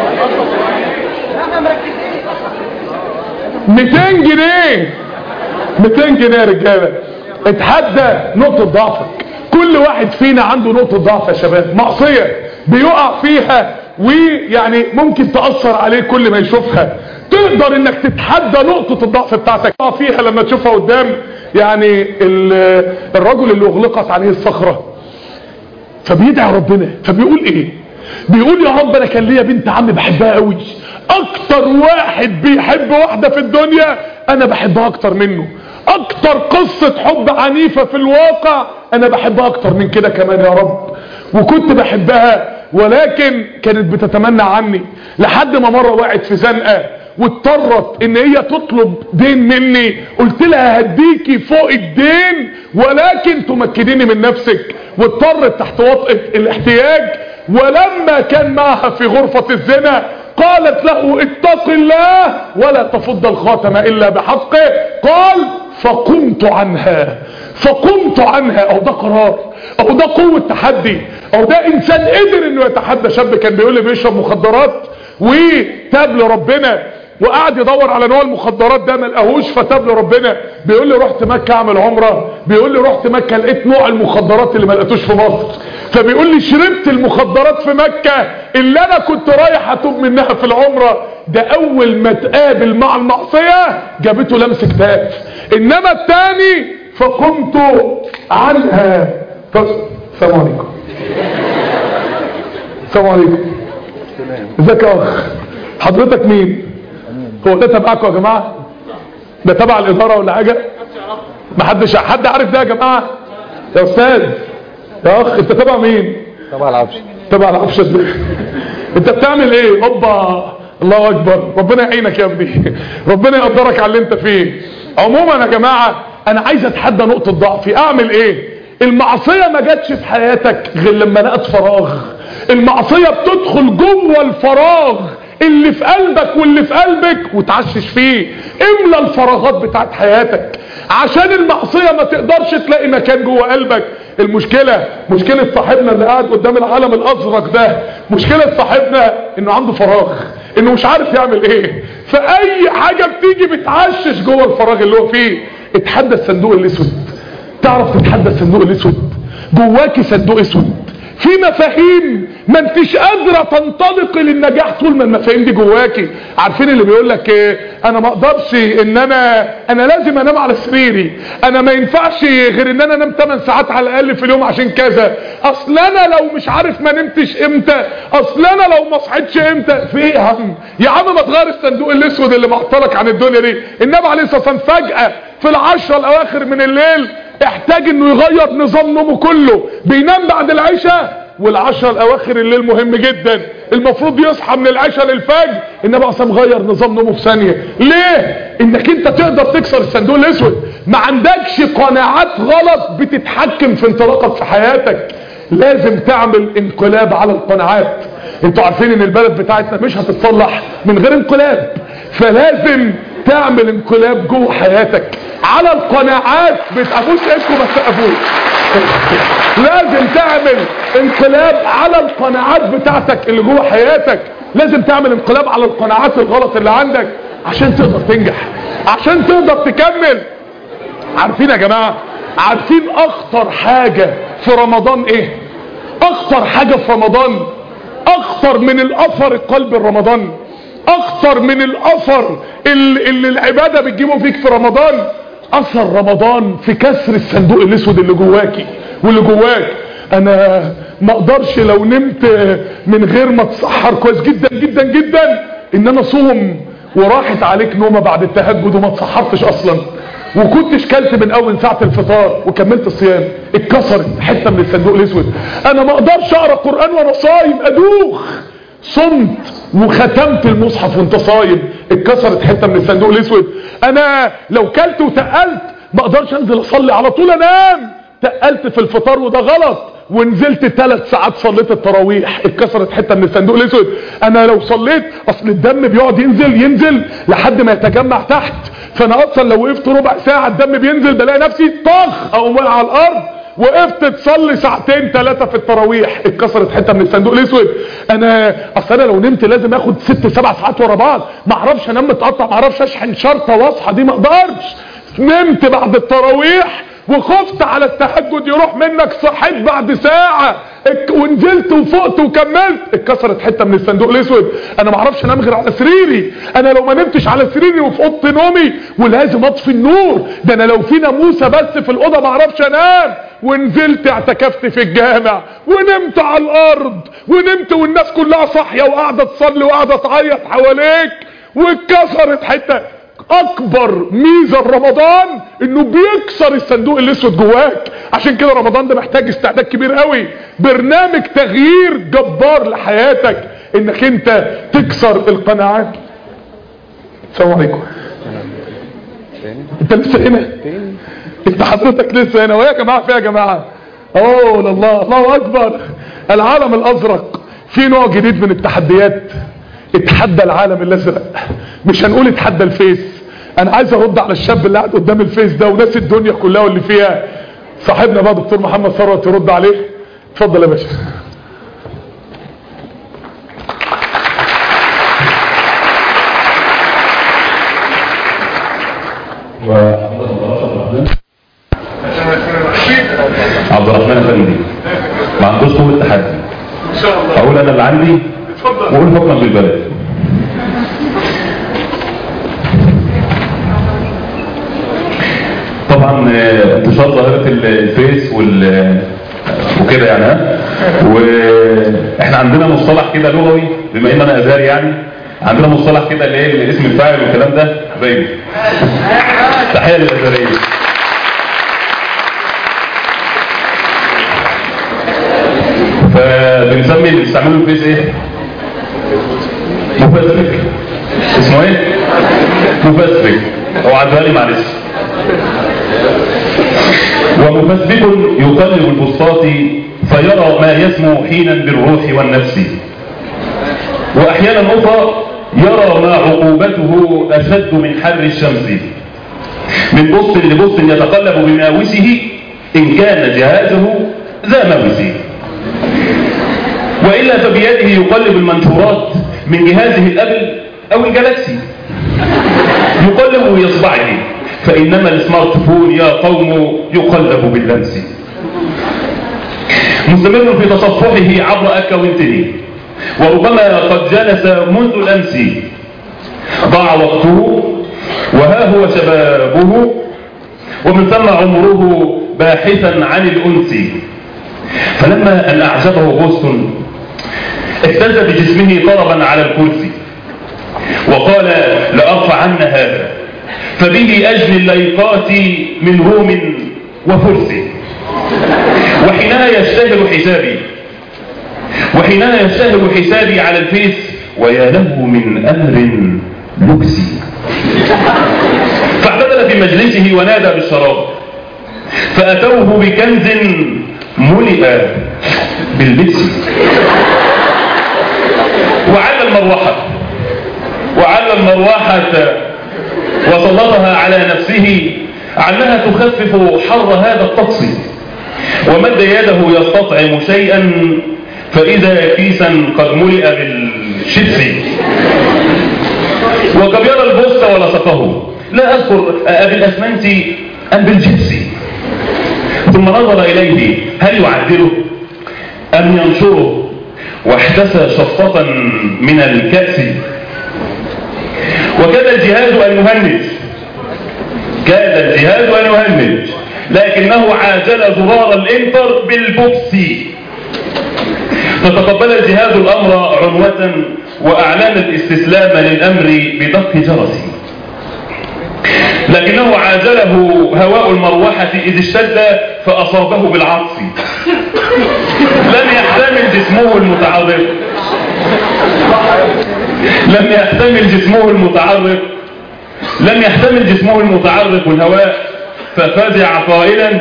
ميتين جنيه 200 جنيه يا رجاله اتحدى نقطه ضعفك كل واحد فينا عنده نقطه ضعف يا شباب معصيه بيقع فيها ويعني ممكن تاثر عليه كل ما يشوفها تقدر انك تتحدى نقطه الضعف بتاعتك تقع فيها لما تشوفها قدام يعني ال- الرجل اللي اغلقت عليه الصخره فبيدعي ربنا فبيقول ايه بيقول يا رب انا كان ليا بنت عمي بحبها قوي اكتر واحد بيحب واحده في الدنيا انا بحبها اكتر منه اكتر قصة حب عنيفة في الواقع انا بحبها اكتر من كده كمان يا رب وكنت بحبها ولكن كانت بتتمنى عني لحد ما مرة وقعت في زنقة واضطرت ان هي تطلب دين مني قلت لها هديكي فوق الدين ولكن تمكنيني من نفسك واضطرت تحت وطئة الاحتياج ولما كان معها في غرفة الزنا قالت له اتق الله ولا تفض الخاتم الا بحقه قال فقمت عنها فقمت عنها او ده قرار او ده قوة تحدي او ده انسان قدر انه يتحدى شاب كان بيقول لي بيشرب مخدرات وتاب لربنا وقعد يدور على نوع المخدرات ده ما لقاهوش فتاب لربنا بيقول لي رحت مكة اعمل عمرة بيقول لي رحت مكة لقيت نوع المخدرات اللي ما لقيتوش في مصر فبيقول لي شربت المخدرات في مكة اللي انا كنت رايح اتوب منها في العمرة ده اول ما تقابل مع المعصية جابته لمس كتاف انما التاني فقمت عنها ف- السلام عليكم السلام عليكم ازيك يا اخ حضرتك مين هو ده تبعكم يا جماعه ده تبع الاداره ولا حاجه محدش حد عارف ده يا جماعه يا استاذ يا اخ انت تبع مين طبعا العبش تبع العفشه دي انت بتعمل ايه اوبا الله اكبر ربنا يعينك يا ابني ربنا يقدرك على اللي انت فيه عموما يا جماعه انا عايز اتحدى نقطه ضعفي اعمل ايه المعصيه ما جاتش في حياتك غير لما لقت فراغ المعصيه بتدخل جوه الفراغ اللي في قلبك واللي في قلبك وتعشش فيه املى الفراغات بتاعت حياتك عشان المعصيه ما تقدرش تلاقي مكان جوه قلبك المشكله مشكله صاحبنا اللي قاعد قدام العالم الازرق ده مشكله صاحبنا انه عنده فراغ انه مش عارف يعمل ايه فاي حاجه بتيجي بتعشش جوه الفراغ اللي هو فيه اتحدى الصندوق الاسود تعرف تتحدى الصندوق الاسود جواكي صندوق اسود في مفاهيم ما انتش قادره تنطلق للنجاح طول ما المفاهيم دي جواكي عارفين اللي بيقول لك ايه انا ما اقدرش ان انا انا لازم انام على سريري انا ما ينفعش غير ان انا انام 8 ساعات على الاقل في اليوم عشان كذا اصل انا لو مش عارف ما نمتش امتى اصل انا لو ما صحيتش امتى في ايه يا عم يا عم ما تغير الصندوق الاسود اللي معطلك عن الدنيا دي النبي عليه الصلاه والسلام فجاه في العشرة الاواخر من الليل احتاج انه يغير نظام نومه كله بينام بعد العشاء والعشرة الاواخر الليل مهم جدا المفروض يصحى من العشاء للفجر النبي اصلا مغير نظام نومه في ثانية ليه انك انت تقدر تكسر الصندوق الاسود ما عندكش قناعات غلط بتتحكم في انطلاقك في حياتك لازم تعمل انقلاب على القناعات انتوا عارفين ان البلد بتاعتنا مش هتتصلح من غير انقلاب فلازم تعمل انقلاب جوه حياتك على القناعات بتابوس ايدكم ما تسقفوش لازم تعمل انقلاب على القناعات بتاعتك اللي جوه حياتك لازم تعمل انقلاب على القناعات الغلط اللي عندك عشان تقدر تنجح عشان تقدر تكمل عارفين يا جماعة عارفين اخطر حاجة في رمضان ايه اخطر حاجة في رمضان اخطر من الاثر القلب الرمضان اخطر من الاثر اللي, اللي العبادة بتجيبه فيك في رمضان اثر رمضان في كسر الصندوق الاسود اللي جواكي واللي جواك انا ما اقدرش لو نمت من غير ما اتسحر كويس جدا جدا جدا ان انا صوم وراحت عليك نومه بعد التهجد وما اتسحرتش اصلا وكنتش كلت من اول ساعه الفطار وكملت الصيام اتكسرت حته من الصندوق الاسود انا ما اقدرش اقرا قران وانا صايم ادوخ صمت وختمت المصحف وانت صايم اتكسرت حته من الصندوق الاسود انا لو كلت وتقلت ما اقدرش انزل اصلي على طول انام تقلت في الفطار وده غلط ونزلت ثلاث ساعات صليت التراويح اتكسرت حته من الصندوق الاسود انا لو صليت اصل الدم بيقعد ينزل ينزل لحد ما يتجمع تحت فانا اصلا لو وقفت ربع ساعه الدم بينزل بلاقي نفسي طخ اقوم واقع على الارض وقفت تصلي ساعتين ثلاثة في التراويح اتكسرت حتة من الصندوق الاسود انا اصل انا لو نمت لازم اخد ست سبع ساعات ورا بعض ما اعرفش انام متقطع ما اعرفش اشحن شرطة واصحى دي ما اقدرش نمت بعد التراويح وخفت على التهجد يروح منك صحيت بعد ساعة ك- ونزلت وفقت وكملت اتكسرت حتة من الصندوق الاسود انا ما اعرفش انام غير على سريري انا لو ما نمتش على سريري وفي اوضه نومي ولازم اطفي النور ده انا لو في ناموسه بس في الاوضه ما اعرفش انام ونزلت اعتكفت في الجامع ونمت على الارض ونمت والناس كلها صاحيه وقاعده تصلي وقاعده تعيط حواليك واتكسرت حته اكبر ميزه رمضان انه بيكسر الصندوق الاسود جواك عشان كده رمضان ده محتاج استعداد كبير قوي برنامج تغيير جبار لحياتك انك انت تكسر القناعات السلام عليكم انت لسه هنا انت حضرتك لسه هنا ويا جماعه فيها يا جماعه اوه الله الله اكبر العالم الازرق في نوع جديد من التحديات اتحدى العالم الازرق مش هنقول اتحدى الفيس انا عايز ارد على الشاب اللي قاعد قدام الفيس ده وناس الدنيا كلها واللي فيها صاحبنا بقى دكتور محمد ثروت يرد عليه اتفضل يا باشا عبد الرحمن افندي ما عندوش قوه تحدي ان شاء الله اقول انا اللي عندي اتفضل واقول حكما بالبلد طبعا آه، انتشار ظاهره ال- الفيس وال وكده يعني ها واحنا عندنا مصطلح كده لغوي بما ان انا ازهري يعني عندنا مصطلح كده اللي هي اسم الفاعل والكلام ده زي تحيه للازهريه فبنسمي اللي بيستعملوا الفيس ايه مفسرك اسمه ايه مفسرك هو عدها لي معلش ومفسبك يقلب البسطات فيرى ما يسمو حينا بالروح والنفس واحيانا اخرى يرى ما عقوبته اشد من حر الشمس من بص لبص يتقلب بماوسه ان كان جهازه ذا موس وإلا فبيده يقلب المنشورات من جهازه الأبل أو الجالاكسي يقلب بإصبعه فإنما السمارت فون يا قوم يقلب باللمس مستمر في تصفحه عبر أكاونته وربما قد جلس منذ الأمس ضاع وقته وها هو شبابه ومن ثم عمره باحثا عن الأنس فلما أن أعجبه بوست اهتز بجسمه طربا على الكرسي وقال لأرفع عنا هذا فبه أجل الليقات من روم وفرس وحينها يشتهر حسابي وحينها يشتهر حسابي على الفيس ويا له من أمر لكسي فاعتدل في مجلسه ونادى بالشراب فأتوه بكنز ملئ باللبس وعلى المروحة وعلى المروحة وسلطها على نفسه علها تخفف حر هذا الطقس ومد يده يستطعم شيئا فإذا كيسا قد ملئ بالشبس وكبير البوست ولصقه لا أذكر بالأسمنت أم بالجبس ثم نظر إليه هل يعدله أم ينشره واحتسى شفطة من الكأس وكاد الجهاز أن يهنج كاد الجهاز أن يهنج لكنه عاجل زرار الانتر بالبوكسي فتقبل الجهاز الأمر عنوة وأعلن الاستسلام للأمر بدق جرس لكنه عاجله هواء المروحة إذ اشتد فأصابه بالعطف لم يحتمل جسمه المتعرق لم يحتمل جسمه المتعرق لم يحتمل جسمه المتعرق الهواء ففزع قائلا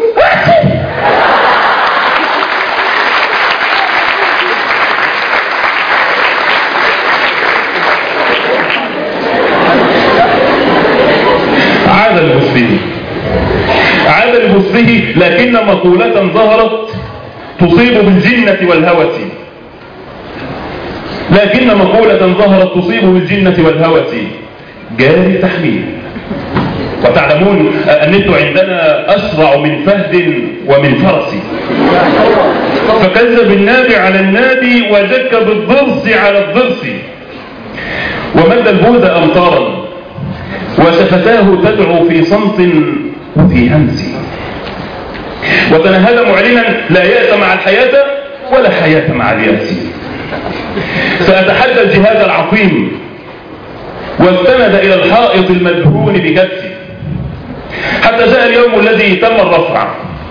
عاد لبثه عاد لبثه لكن مقولة ظهرت تصيب بالجنة والهوة لكن مقولة ظهرت تصيب بالجنة والهوة جاري تحميل وتعلمون النت عندنا أسرع من فهد ومن فرس فكذب النابي على النابي وجك بالضرس على الضرس ومد البوذ أمطارا وشفتاه تدعو في صمت وفي همس وتنهد معلنا لا يأس مع الحياة ولا حياة مع اليأس فأتحدى الجهاد العظيم واستند إلى الحائط المدهون بكبسه حتى جاء اليوم الذي تم الرفع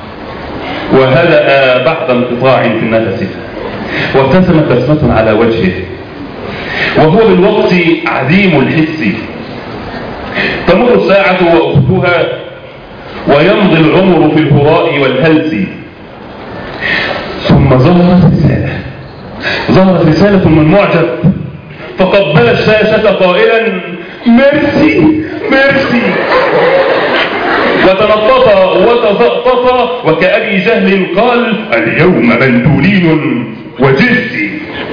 وهدأ بعد انقطاع في النفس وابتسمت بسمة على وجهه وهو بالوقت عديم الحس تمر الساعة وأختها ويمضي العمر في الهراء والهلس ثم ظهرت رسالة ظهرت رسالة من معجب فقبل الشاشة قائلا ميرسي ميرسي وتنطط وتزقطط وكأبي جهل قال اليوم بندولين وجزي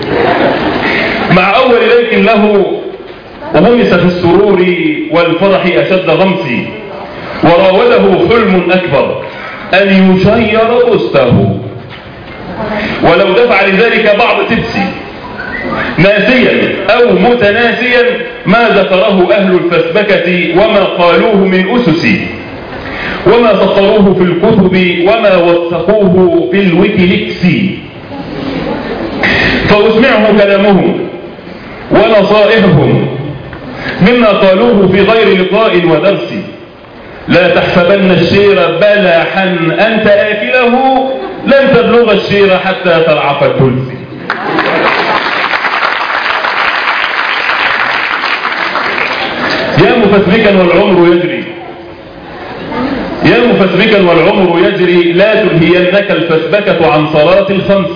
مع أول ليل له غمس في السرور والفرح أشد غمسي وراوده حلم أكبر أن يشير بسته ولو دفع لذلك بعض تبسي ناسيا أو متناسيا ما ذكره أهل الفسبكة وما قالوه من أسس وما سطروه في الكتب وما وثقوه في الويكيليكس فأسمعه كلامهم ونصائحهم مما قالوه في غير لقاء ودرس لا تحسبن الشير بلحا أنت آكله لن تبلغ الشير حتى تلعق التلس يا مفسبكا والعمر يجري يا مفسبكا والعمر يجري لا تلهينك الفسبكة عن صلاة الخمس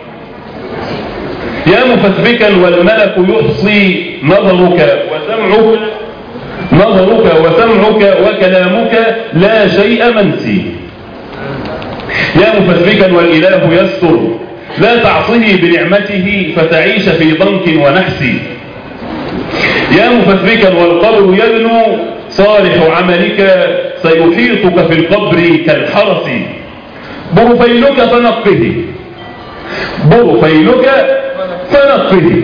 يا مفسبكا والملك يحصي نظرك وسمعك نظرك وسمعك وكلامك لا شيء منسي يا مفسبكا والإله يستر لا تعصه بنعمته فتعيش في ضنك ونحس يا مفسبكا والقبر يدنو صالح عملك سيحيطك في القبر كالحرس برفيلك فنقه برفيلك فنقه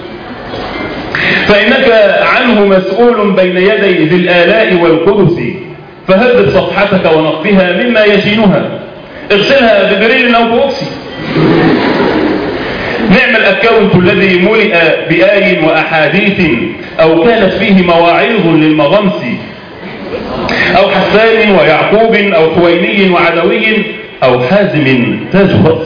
فإنك عنه مسؤول بين يدي ذي الآلاء والقدس فهذب صفحتك ونقها مما يشينها اغسلها ببريل أو بوكسي نعم الأكاونت الذي ملئ بآي وأحاديث أو كانت فيه مواعظ للمغمس أو حسان ويعقوب أو حويني وعدوي أو حازم تاج رأس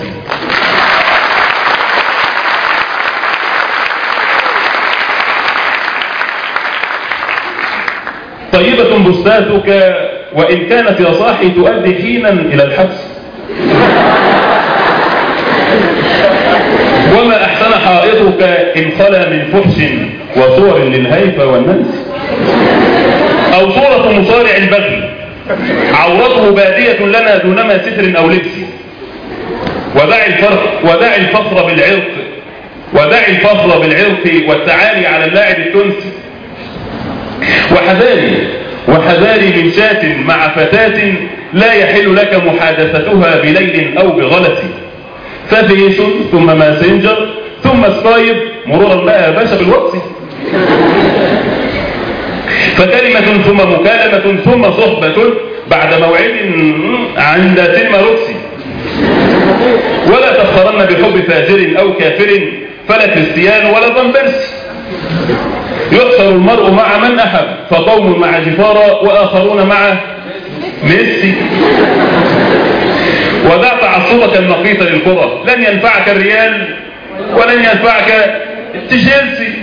طيبة بستاتك وإن كانت يا صاحي تؤدي حينا إلى الحبس وما أحسن حائطك إن خلا من فحش وصور للهيفة والنمس أو صورة مصارع البغي عورته بادية لنا دونما ستر أو لبس ودع الفخر, ودع الفخر بالعرق ودع الفخر بالعرق والتعالي على اللاعب التونسي وحذاري وحذاري من شاة مع فتاة لا يحل لك محادثتها بليل أو بغلس ففيش ثم ماسنجر ثم سكايب مرورا بقى يا باشا بالواتس فكلمة ثم مكالمة ثم صحبة بعد موعد عند تلم روكسي ولا تفخرن بحب فاجر أو كافر فلا كريستيان ولا ضمبرسي يحصر المرء مع من أحب فقوم مع جفارة وآخرون مع ميسي ودع تعصبك النقيط للكرة لن ينفعك الريال ولن ينفعك تشيلسي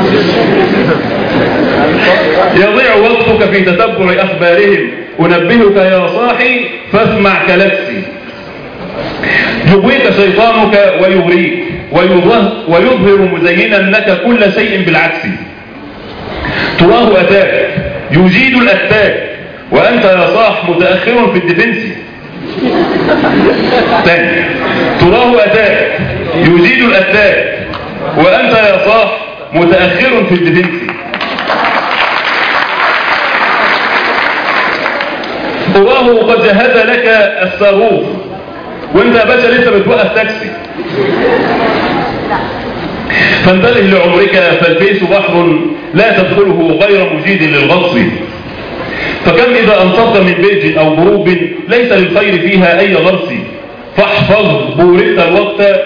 يضيع وقتك في تتبع أخبارهم أنبهك يا صاحي فاسمع كلبسي يغويك شيطانك ويغريك ويظهر مزينا لك كل شيء بالعكس تراه أتاك يجيد الأتاك وأنت يا صاح متأخر في الديفنس تاني تراه أتاك يجيد الأتاك وأنت يا صاح متأخر في الديفنس الله قد جهز لك الصاروخ وانت يا باشا لسه بتوقف تاكسي فانتبه لعمرك فالفيس بحر لا تدخله غير مجيد للغطس فكم إذا أنصفت من بيج أو جروب ليس للخير فيها أي غرس فاحفظ بورث الوقت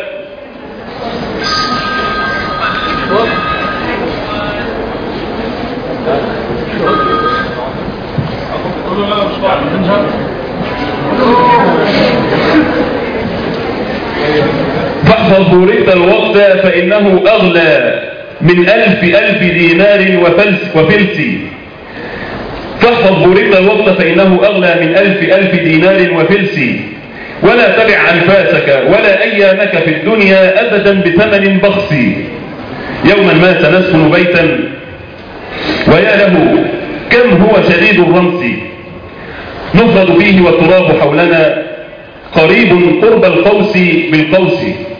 فاحفظ بورث الوقت فإنه أغلى من ألف ألف دينار وفلس وفلس فاحفظ بورث الوقت فإنه أغلى من ألف ألف دينار وفلس ولا تبع أنفاسك ولا أيامك في الدنيا أبدا بثمن بخس يوما ما سنسكن بيتا ويا له كم هو شديد الرمس نفرد فيه والتراب حولنا قريب قرب القوس بالقوس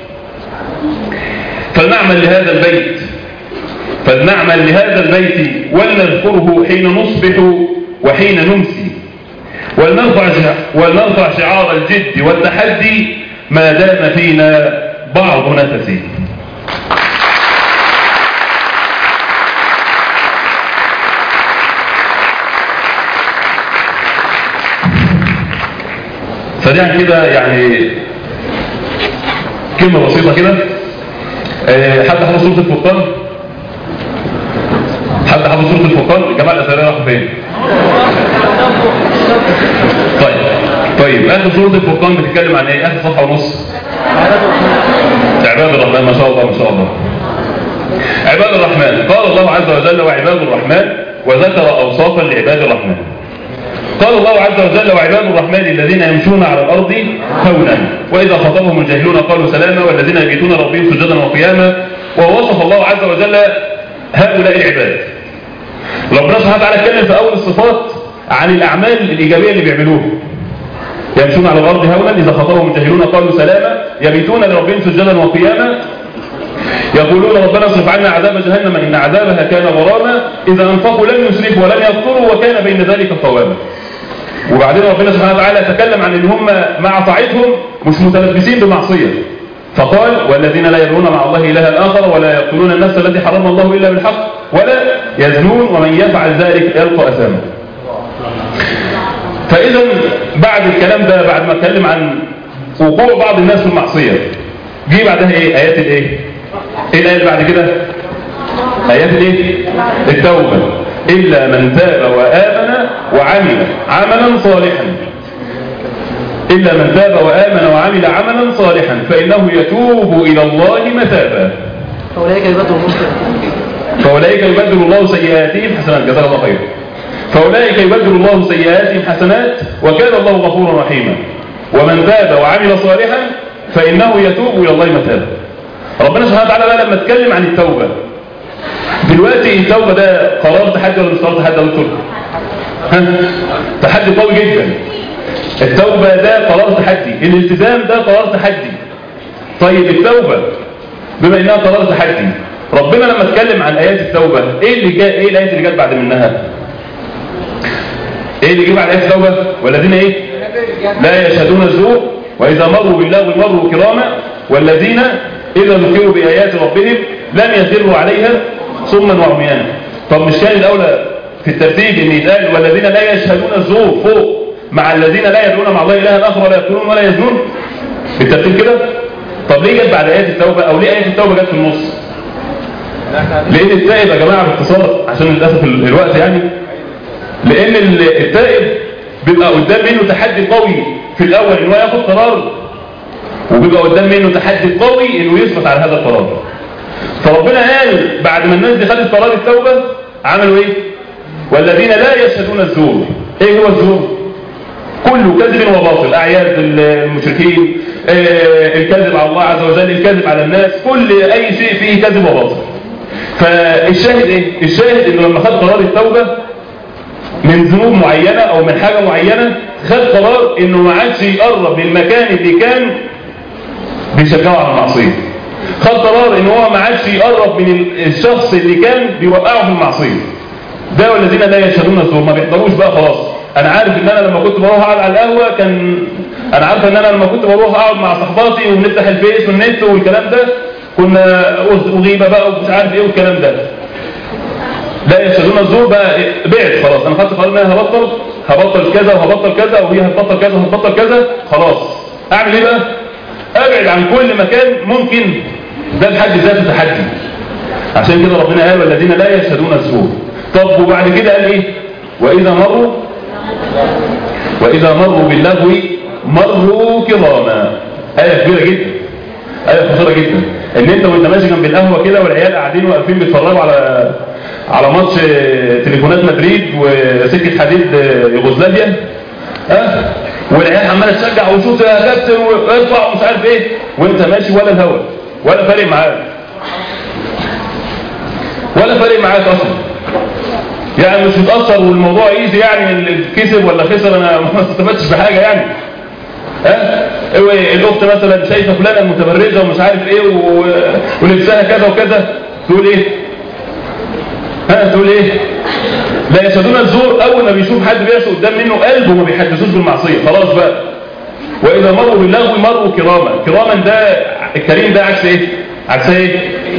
فلنعمل لهذا البيت فلنعمل لهذا البيت ولنذكره حين نصبح وحين نمسي ولنرفع ولنرفع شعار الجد والتحدي ما دام فينا بعض نفسي سريعا كده يعني كلمة بسيطة كده أه حد حفظ سورة الفرقان حد حفظ سورة الفرقان الجماعة الأسرية راحوا فين طيب طيب آخر سورة الفرقان بتتكلم عن ايه آخر صفحة ونص عباد الرحمن ما شاء الله ما شاء الله عباد الرحمن قال الله عز وجل وعباد الرحمن وذكر أوصافا لعباد الرحمن قال الله عز وجل وعباد الرحمن الذين يمشون على الأرض هونا وإذا خطبهم الجاهلون قالوا سلاما والذين يبيتون ربهم سجدا وقياما ووصف الله عز وجل هؤلاء العباد ربنا سبحانه وتعالى اتكلم في أول الصفات عن الأعمال الإيجابية اللي بيعملوها يمشون على الأرض هونا إذا خطبهم الجاهلون قالوا سلاما يبيتون لربهم سجدا وقياما يقولون ربنا اصرف عنا عذاب جهنم إن عذابها كان غراما إذا أنفقوا لم يسرفوا ولم يقتروا وكان بين ذلك قواما وبعدين ربنا سبحانه وتعالى تكلم عن ان هم مع طاعتهم مش متلبسين بمعصية فقال والذين لا يدعون مع الله إلها آخر ولا يقتلون النفس التي حرم الله إلا بالحق ولا يزنون ومن يفعل ذلك يلقى أثاما فإذا بعد الكلام ده بعد ما اتكلم عن وقوع بعض الناس في المعصية جه بعدها ايه آيات الايه ايه الآية اللي بعد كده آيات الايه التوبة إلا من تاب وآمن وعمل عملا صالحا إلا من تاب وآمن وعمل عملا صالحا فإنه يتوب إلى الله متابا فأولئك يبدل المسلم فأولئك يبدل الله سيئاتهم حسنات جزاك الله خير فأولئك يبدل الله سيئاتهم حسنات وكان الله غفورا رحيما ومن تاب وعمل صالحا فإنه يتوب إلى الله متابا ربنا سبحانه وتعالى بقى لما اتكلم عن التوبة دلوقتي التوبة ده قرار تحدي ولا مش قرار تحدي يا دكتور؟ ها؟ تحدي قوي جدا التوبة ده قرار تحدي الالتزام ده قرار تحدي طيب التوبة بما انها قرار تحدي ربنا لما اتكلم عن ايات التوبة ايه اللي جاء ايه الايات اللي جت بعد منها ايه اللي جه بعد ايات التوبة والذين ايه لا يشهدون الزور واذا مروا باللغو مروا كراما والذين اذا ذكروا بايات ربهم لم يسروا عليها صما وعميانا طب مش كان الاولى في الترتيب ان يتقال والذين لا يشهدون الزور فوق مع الذين لا يدعون مع الله الها اخر ولا يقتلون ولا يزنون بالترتيب كده طب ليه جت بعد ايات التوبه او ليه ايات التوبه جت في النص لان التائب يا جماعه باختصار عشان للاسف ال- الوقت يعني لان ال- التائب بيبقى قدام منه تحدي قوي في الاول ان هو ياخد قرار وبيبقى قدام منه تحدي قوي انه يثبت على هذا القرار فربنا قال بعد ما الناس دي خدت قرار التوبه عملوا ايه والذين لا يشهدون الزور ايه هو الزور كله كذب وباطل اعياد المشركين آه، الكذب على الله عز وجل الكذب على الناس كل اي شيء فيه كذب وباطل فالشاهد ايه الشاهد انه لما خد قرار التوبه من ذنوب معينه او من حاجه معينه خد قرار انه ما عادش يقرب للمكان اللي كان بيشجعه على المعصيه خد قرار ان هو ما عادش يقرب من الشخص اللي كان بيوقعه في المعصيه ده والذين لا يشهدون الزور ما بيحضروش بقى خلاص انا عارف ان انا لما كنت بروح اقعد على القهوه كان انا عارف ان انا لما كنت بروح اقعد مع صحباتي ونفتح الفيس والنت والكلام ده كنا وغيبه بقى ومش عارف ايه والكلام ده لا يشهدون الزور بقى إيه؟ بعت خلاص انا خدت قرار ان انا هبطل هبطل كذا وهبطل كذا وهي هتبطل كذا وهتبطل كذا خلاص اعمل ايه بقى ابعد عن كل مكان ممكن ده بحد ذاته تحدي عشان كده ربنا قال والذين لا يشهدون الزور طب وبعد كده قال ايه واذا مروا واذا مروا باللغو مروا كراما ايه كبيره جدا ايه خطيره جدا ان انت وانت ماشي جنب القهوه كده والعيال قاعدين واقفين بيتفرجوا على على ماتش تليفونات مدريد وسكه حديد يوغوسلافيا ها والعيال عماله تشجع وشوط يا كابتن وارفع ومش عارف ايه وانت ماشي ولا الهوا ولا فارق معاك ولا فارق معاك اصلا يعني مش متاثر والموضوع ايزي يعني اللي كسب ولا خسر انا ما استفدتش بحاجه يعني ها إيه الاخت مثلا شايفه فلانه متبرجه ومش عارف ايه و... ولبسها كذا وكذا تقول ايه ها تقول ايه لا يشهدون الزور اول ما بيشوف حد بيعصي قدام منه قلبه ما بيحدثوش بالمعصيه خلاص بقى واذا مروا باللغو مروا كراما كراما ده الكريم ده عكس ايه عكس ايه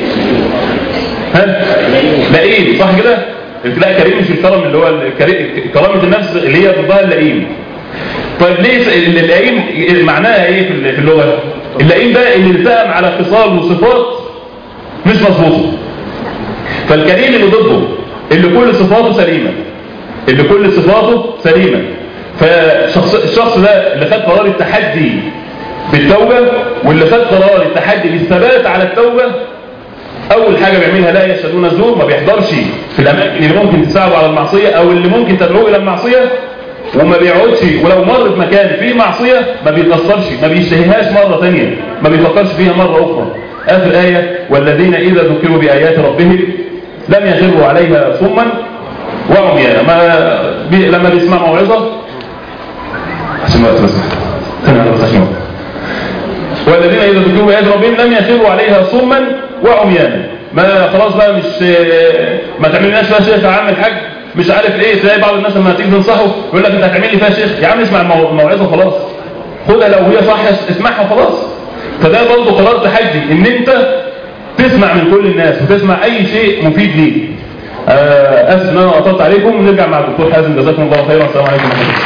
ها لئيم صح كده لا كريم مش الكرم اللي هو الكريم كرامه النفس اللي هي ضدها اللئيم طيب ليه اللئيم معناها ايه في اللغه اللئيم ده اللي التئم على خصال وصفات مش مظبوطه فالكريم اللي ضده اللي كل صفاته سليمه اللي كل صفاته سليمه فالشخص الشخص ده اللي خد قرار التحدي بالتوبه واللي خد قرار التحدي بالثبات على التوبه اول حاجه بيعملها لا يشهدون الزور ما بيحضرش في الاماكن اللي ممكن تساعده على المعصيه او اللي ممكن تدعوه الى المعصيه وما بيقعدش ولو مر في مكان فيه معصيه ما بيتاثرش ما بيشتهيهاش مره ثانيه ما بيفكرش فيها مره اخرى اخر ايه والذين اذا ذكروا بايات ربهم لم يخروا عليها صما وعميانا ما بي لما بيسمع موعظه عشان وقت بس انا بس عشان وقت والذين اذا ذكروا بايات ربهم لم يخروا عليها صما وعميانا ما خلاص بقى مش ما تعملناش فيها شيخ يا عم الحاج مش عارف ايه تلاقي بعض الناس لما تيجي تنصحه يقول لك انت هتعمل لي فيها شيخ يا عم اسمع الموعظه خلاص خدها لو هي صح اسمعها خلاص فده برضه قرار تحدي ان انت تسمع من كل الناس وتسمع اي شيء مفيد ليك اسف ان انا قطعت عليكم ونرجع مع الدكتور حازم جزاكم الله خيرا والسلام عليكم ورحمه الله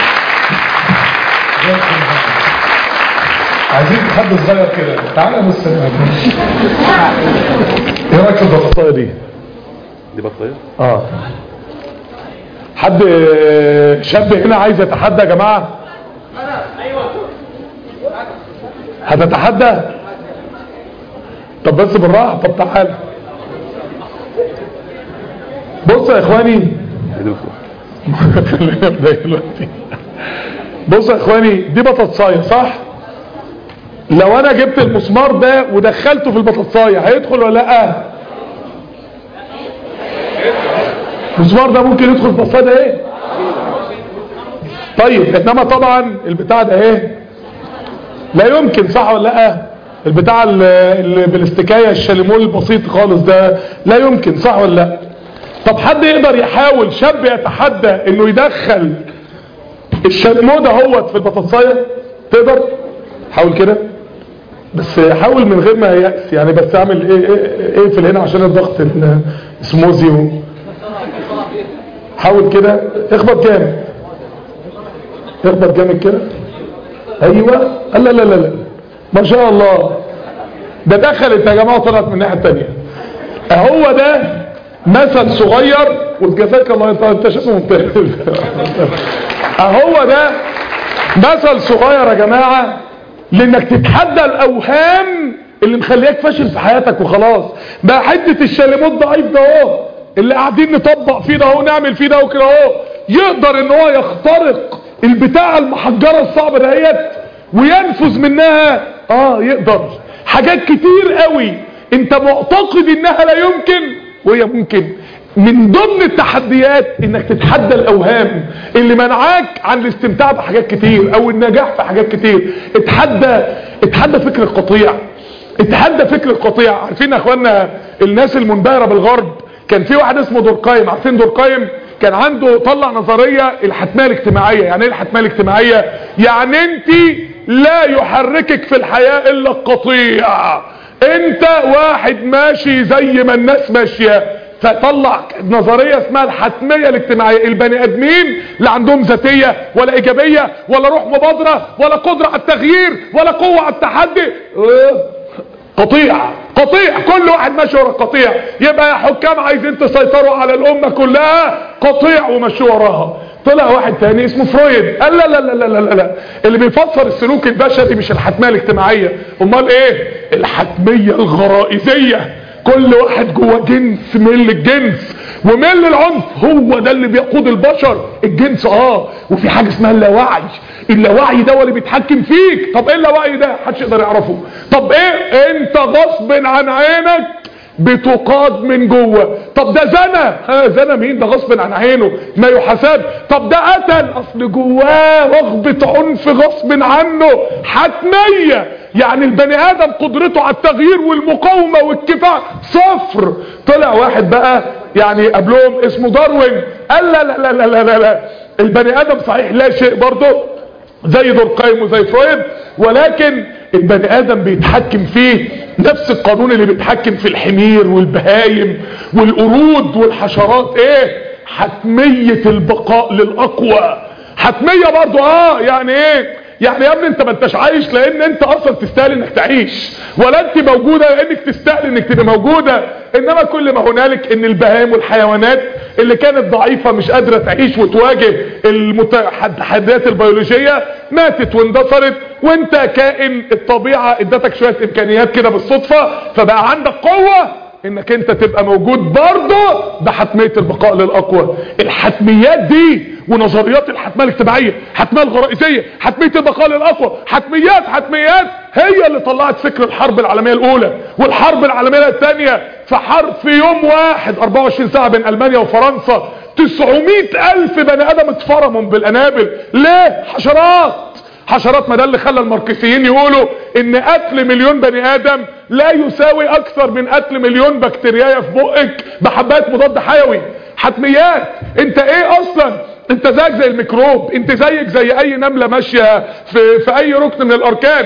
عايزين حد صغير كده تعالى بس ايه رايك في البطاطايه دي دي بطاريه اه حد شاب هنا عايز يتحدى يا جماعه هتتحدى طب بس بالراحه طب تعال بص يا اخواني خلينا نبدا دلوقتي بص يا اخواني دي بطاطسايه صح لو انا جبت المسمار ده ودخلته في البطاطسايه هيدخل ولا لا المسمار ده ممكن يدخل في البطاطسايه ده ايه طيب انما طبعا البتاع ده ايه لا يمكن صح ولا لا البتاع اللي بالاستكايه الشاليمول البسيط خالص ده لا يمكن صح ولا لا طب حد يقدر يحاول شاب يتحدى انه يدخل الشاليمو ده هوت في البطاطسايه تقدر حاول كده بس حاول من غير ما يأس يعني بس اعمل ايه ايه اقفل هنا عشان الضغط السموزي و... حاول كده اخبط جامد اخبط جامد كده ايوه لا لا لا لا ما شاء الله ده دخلت يا جماعه طلعت من الناحيه الثانيه اهو ده مثل صغير وجزاك الله انت انت شايف ممتاز اهو ده مثل صغير يا جماعه لانك تتحدى الاوهام اللي مخليك فاشل في حياتك وخلاص بقى حته الشاليموت ضعيف ده اهو اللي قاعدين نطبق فيه ده اهو نعمل فيه ده وكده اهو يقدر ان هو يخترق البتاع المحجره الصعبه دهيت وينفذ منها اه يقدر حاجات كتير قوي انت معتقد انها لا يمكن وهي ممكن من ضمن التحديات انك تتحدى الاوهام اللي منعاك عن الاستمتاع بحاجات كتير او النجاح في حاجات كتير اتحدى اتحدى فكر القطيع اتحدى فكر القطيع عارفين يا اخوانا الناس المنبهره بالغرب كان في واحد اسمه دوركايم عارفين دوركايم كان عنده طلع نظرية الحتمية الاجتماعية يعني ايه الحتمية الاجتماعية يعني انت لا يحركك في الحياة الا القطيع انت واحد ماشي زي ما الناس ماشية فطلع نظرية اسمها الحتمية الاجتماعية البني ادمين لا عندهم ذاتية ولا ايجابية ولا روح مبادرة ولا قدرة على التغيير ولا قوة على التحدي اه، قطيع قطيع كل واحد ماشي ورا قطيع يبقى يا حكام عايزين تسيطروا على الامة كلها قطيع ومشوا وراها طلع واحد تاني اسمه فرويد قال لا لا لا لا لا لا اللي بيفسر السلوك البشري مش الحتمية الاجتماعية امال ايه الحتمية الغرائزية كل واحد جوه جنس ميل الجنس وميل العنف هو ده اللي بيقود البشر الجنس اه وفي حاجة اسمها اللاوعي اللاوعي ده هو اللي بيتحكم فيك طب ايه اللاوعي ده محدش يقدر يعرفه طب ايه انت غصب عن عينك بتقاد من جوه طب ده زنى ها زنى مين ده غصب عن عينه ما يحاسب طب ده قتل اصل جواه رغبة عنف غصب عنه حتمية يعني البني ادم قدرته على التغيير والمقاومة والكفاح صفر طلع واحد بقى يعني قبلهم اسمه داروين قال لا لا لا لا لا لا, لا. البني ادم صحيح لا شيء برضه زي دوركايم وزي فرويد ولكن البني ادم بيتحكم فيه نفس القانون اللي بيتحكم في الحمير والبهايم والقرود والحشرات ايه حتمية البقاء للاقوى حتمية برضو اه يعني ايه يعني يا ابني انت ما انتش عايش لان انت اصلا تستاهل انك تعيش ولا انت موجودة لانك تستاهل انك تبقى موجودة انما كل ما هنالك ان البهائم والحيوانات اللي كانت ضعيفة مش قادرة تعيش وتواجه التحديات البيولوجية ماتت واندثرت وانت كائن الطبيعة ادتك شوية امكانيات كده بالصدفة فبقى عندك قوة انك انت تبقى موجود برضه بحتمية البقاء للاقوى الحتميات دي ونظريات الحتمية الاجتماعية حتمية الغرائزية حتمية البقاء للاقوى حتميات حتميات هي اللي طلعت فكر الحرب العالمية الاولى والحرب العالمية الثانية في حرب في يوم واحد 24 ساعة بين المانيا وفرنسا 900 الف بني ادم اتفرموا بالانابل ليه حشرات حشرات ما ده اللي خلى الماركسيين يقولوا ان قتل مليون بني ادم لا يساوي اكثر من قتل مليون بكتيريا في بقك بحبات مضاد حيوي حتميات انت ايه اصلا انت زيك زي الميكروب انت زيك زي اي نملة ماشية في, في اي ركن من الاركان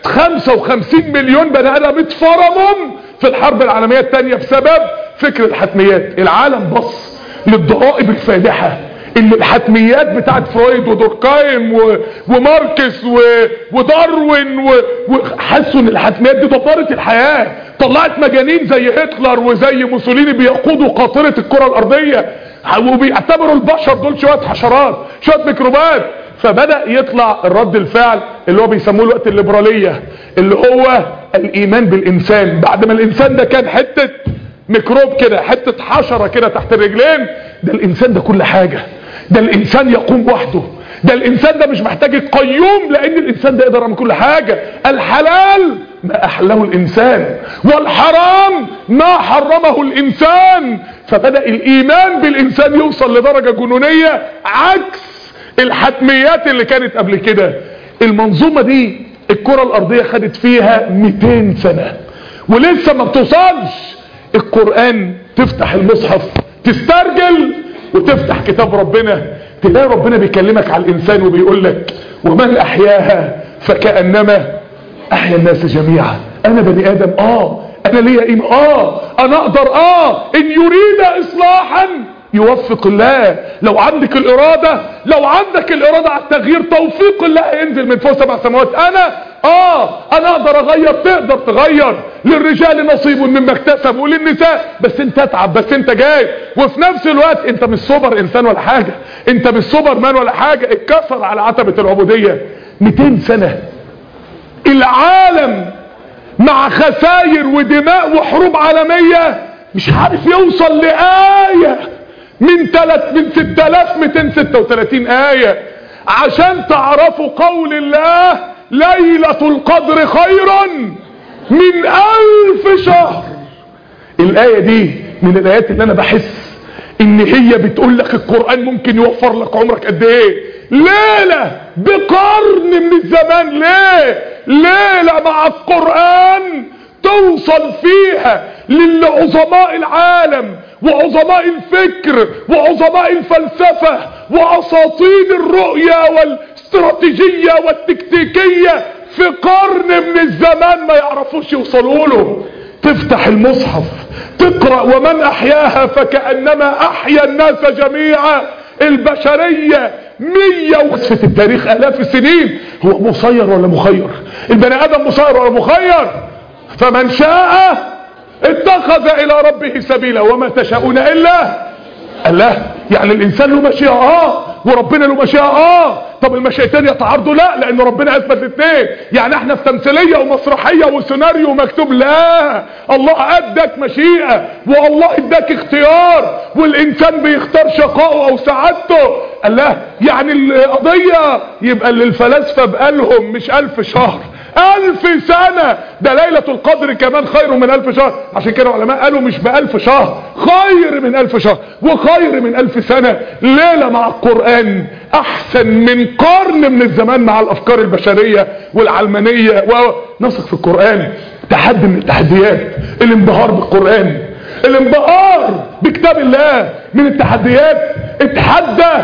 55 مليون بني ادم اتفرموا في الحرب العالمية الثانية بسبب فكر الحتميات العالم بص للضرائب الفادحة اللي الحتميات بتاعت فرويد ودوركايم و... وماركس و... وداروين و... وحسوا ان الحتميات دي دمرت الحياة طلعت مجانين زي هتلر وزي موسوليني بيقودوا قاطرة الكرة الارضية وبيعتبروا البشر دول شوية حشرات شوية ميكروبات فبدأ يطلع الرد الفعل اللي هو بيسموه الوقت الليبرالية اللي هو الايمان بالانسان بعد ما الانسان ده كان حتة ميكروب كده حتة حشرة كده تحت الرجلين ده الانسان ده كل حاجة ده الانسان يقوم وحده ده الانسان ده مش محتاج القيوم لان الانسان ده يقدر يعمل كل حاجة الحلال ما احله الانسان والحرام ما حرمه الانسان فبدأ الايمان بالانسان يوصل لدرجة جنونية عكس الحتميات اللي كانت قبل كده المنظومة دي الكرة الارضية خدت فيها 200 سنة ولسه ما بتوصلش القرآن تفتح المصحف تسترجل وتفتح كتاب ربنا تلاقي ربنا بيكلمك على الانسان وبيقول لك ومن احياها فكأنما احيا الناس جميعا انا بني ادم اه انا ليا قيمة اه انا اقدر اه ان يريد اصلاحا يوفق الله لو عندك الارادة لو عندك الارادة على التغيير توفيق الله ينزل من فوق سبع سماوات انا اه انا اقدر اغير تقدر تغير للرجال نصيب مما اكتسب وللنساء بس انت اتعب بس انت جاي وفي نفس الوقت انت مش سوبر انسان ولا حاجة انت مش سوبر مان ولا حاجة اتكسر على عتبة العبودية 200 سنة العالم مع خسائر ودماء وحروب عالمية مش عارف يوصل لآية من تلت من 6236 آية عشان تعرفوا قول الله ليلة القدر خير من ألف شهر الآية دي من الآيات اللي أنا بحس إن هي بتقول لك القرآن ممكن يوفر لك عمرك قد إيه ليلة بقرن من الزمان ليه ليلة مع القرآن توصل فيها للعظماء العالم وعظماء الفكر وعظماء الفلسفة واساطين الرؤية والاستراتيجية والتكتيكية في قرن من الزمان ما يعرفوش يوصلوا له تفتح المصحف تقرأ ومن احياها فكأنما احيا الناس جميعا البشرية مية وصفة التاريخ الاف السنين هو مسير ولا مخير البني ادم مسير ولا مخير فمن شاء اتخذ الى ربه سبيلا وما تشاءون الا الله يعني الانسان له مشيئة اه وربنا له مشيئة اه طب المشيئتين يتعارضوا لا لان ربنا اثبت الاثنين يعني احنا في تمثيليه ومسرحيه وسيناريو مكتوب لا الله اداك مشيئه والله اداك اختيار والانسان بيختار شقائه او سعادته الله يعني القضيه يبقى اللي الفلاسفه بقالهم مش الف شهر الف سنة ده ليلة القدر كمان خير من الف شهر عشان كده العلماء قالوا مش بألف شهر خير من الف شهر وخير من الف سنة ليلة مع القرآن احسن من قرن من الزمان مع الافكار البشرية والعلمانية ونثق في القرآن تحدي من التحديات الانبهار بالقرآن الانبهار بكتاب الله من التحديات اتحدى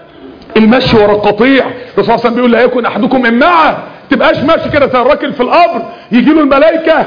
المشي ورا القطيع الرسول صلى الله عليه وسلم بيقول لا يكن احدكم امعه تبقاش ماشي كده زي الراجل في القبر يجي له الملائكه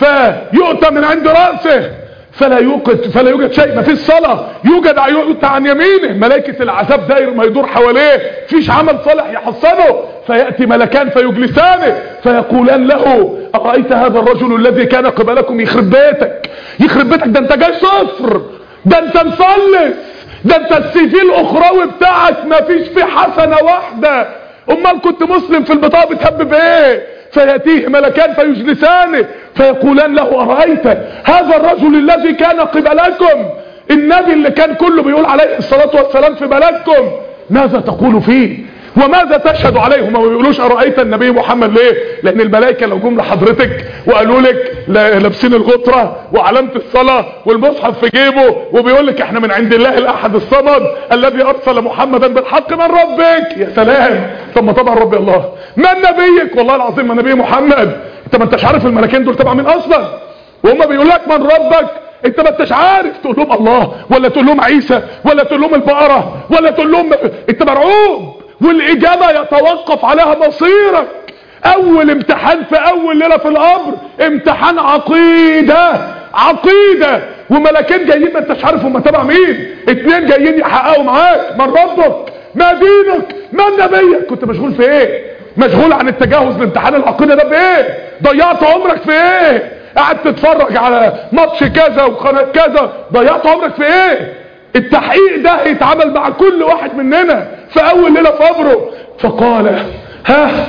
فيؤتى من عند راسه فلا يوجد فلا يوجد شيء ما فيش صلاه يوجد يؤتى عن يمينه ملائكه العذاب داير ما يدور حواليه فيش عمل صالح يحصنه فياتي ملكان فيجلسانه فيقولان له ارايت هذا الرجل الذي كان قبلكم يخرب بيتك يخرب بيتك ده انت جاي صفر ده انت مفلس ده انت السي في الاخروي بتاعك ما فيش فيه حسنه واحده امال كنت مسلم في البطاقه بتهبب ايه فياتيه ملكان فيجلسانه فيقولان له ارايت هذا الرجل الذي كان قبلكم النبي اللي كان كله بيقول عليه الصلاه والسلام في بلدكم ماذا تقول فيه وماذا تشهد عليه ما بيقولوش ارايت النبي محمد ليه لان الملائكه لو جم لحضرتك وقالوا لك لابسين الغطره وعلامه الصلاه والمصحف في جيبه وبيقول لك احنا من عند الله الاحد الصمد الذي ارسل محمدا بالحق من ربك يا سلام طب ما طبعا ربي الله من نبيك والله العظيم ما نبي محمد انت ما انتش عارف الملكين دول تبع مين اصلا وهم بيقول لك من ربك انت ما انتش عارف تقول لهم الله ولا تقول لهم عيسى ولا تقول لهم البقره ولا تقول لهم انت مرعوب والاجابة يتوقف عليها مصيرك اول امتحان في اول ليلة في القبر امتحان عقيدة عقيدة وملكين جايين ما انتش عارف هم تبع مين اتنين جايين يحققوا معاك من ربك ما دينك ما نبيك كنت مشغول في ايه مشغول عن التجاوز لامتحان العقيدة ده بايه ضيعت عمرك في ايه قاعد تتفرج على ماتش كذا وقناة كذا ضيعت عمرك في ايه التحقيق ده هيتعمل مع كل واحد مننا في اول ليلة في قبره فقال ها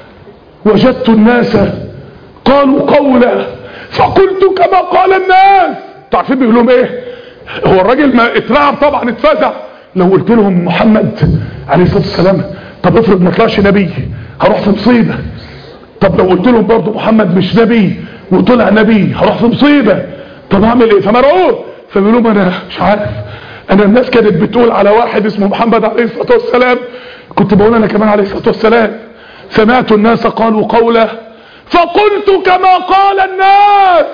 وجدت الناس قالوا قولا فقلت كما قال الناس تعرفين بيقول لهم ايه هو الراجل ما اترعب طبعا اتفزع لو قلت لهم محمد عليه الصلاه والسلام طب افرض ما طلعش نبي هروح في مصيبه طب لو قلت لهم برضه محمد مش نبي وطلع نبي هروح في مصيبه طب اعمل ايه فمرعوب فبيقول لهم انا مش عارف انا الناس كانت بتقول على واحد اسمه محمد عليه الصلاه والسلام كنت بقول انا كمان عليه الصلاه والسلام سمعت الناس قالوا قوله فقلت كما قال الناس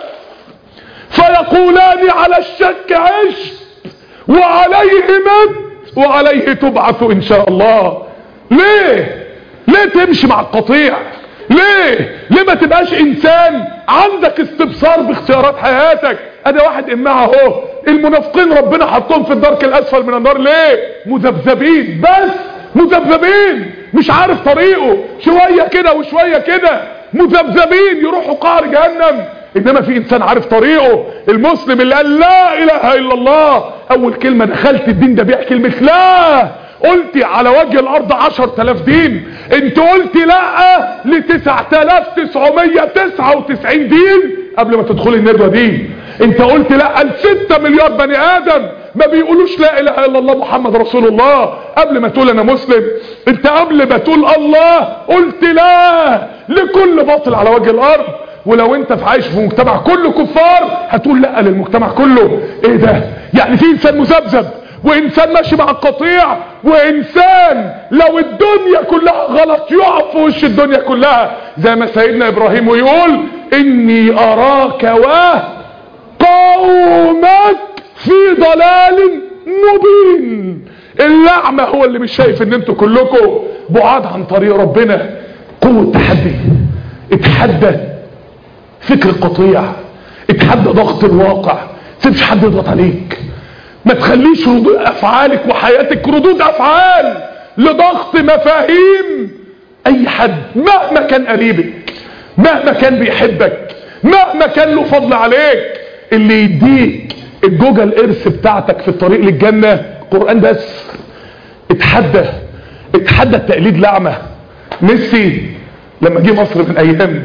فيقولان على الشك عشت وعليه مت وعليه تبعث ان شاء الله ليه ليه تمشي مع القطيع ليه ليه ما تبقاش انسان عندك استبصار باختيارات حياتك انا واحد امها اهو المنافقين ربنا حطهم في الدرك الاسفل من النار ليه مذبذبين بس مذبذبين مش عارف طريقه شوية كده وشوية كده مذبذبين يروحوا قعر جهنم انما في انسان عارف طريقه المسلم اللي قال لا اله الا الله اول كلمة دخلت الدين ده بيها كلمة لا قلت على وجه الارض عشر تلاف دين انت قلت لا لتسع تلاف تسعمية تسعة وتسعين دين قبل ما تدخل الندوة دي انت قلت لا الستة مليار بني ادم ما بيقولوش لا اله الا الله محمد رسول الله قبل ما تقول انا مسلم انت قبل ما تقول الله قلت لا لكل باطل على وجه الارض ولو انت في عايش في مجتمع كله كفار هتقول لا للمجتمع كله ايه ده يعني في انسان مذبذب وانسان ماشي مع القطيع وانسان لو الدنيا كلها غلط يقف في وش الدنيا كلها زي ما سيدنا ابراهيم ويقول اني اراك وقومك في ضلال مبين اللعمة هو اللي مش شايف ان انتوا كلكم بعاد عن طريق ربنا قوة تحدي اتحدى فكر القطيع اتحدى ضغط الواقع سيبش حد يضغط عليك ما تخليش ردود افعالك وحياتك ردود افعال لضغط مفاهيم اي حد مهما كان قريبك مهما كان بيحبك مهما كان له فضل عليك اللي يديك الجوجل الارث بتاعتك في الطريق للجنة قرآن بس اتحدى اتحدى التقليد لعمة ميسي لما جه مصر من ايام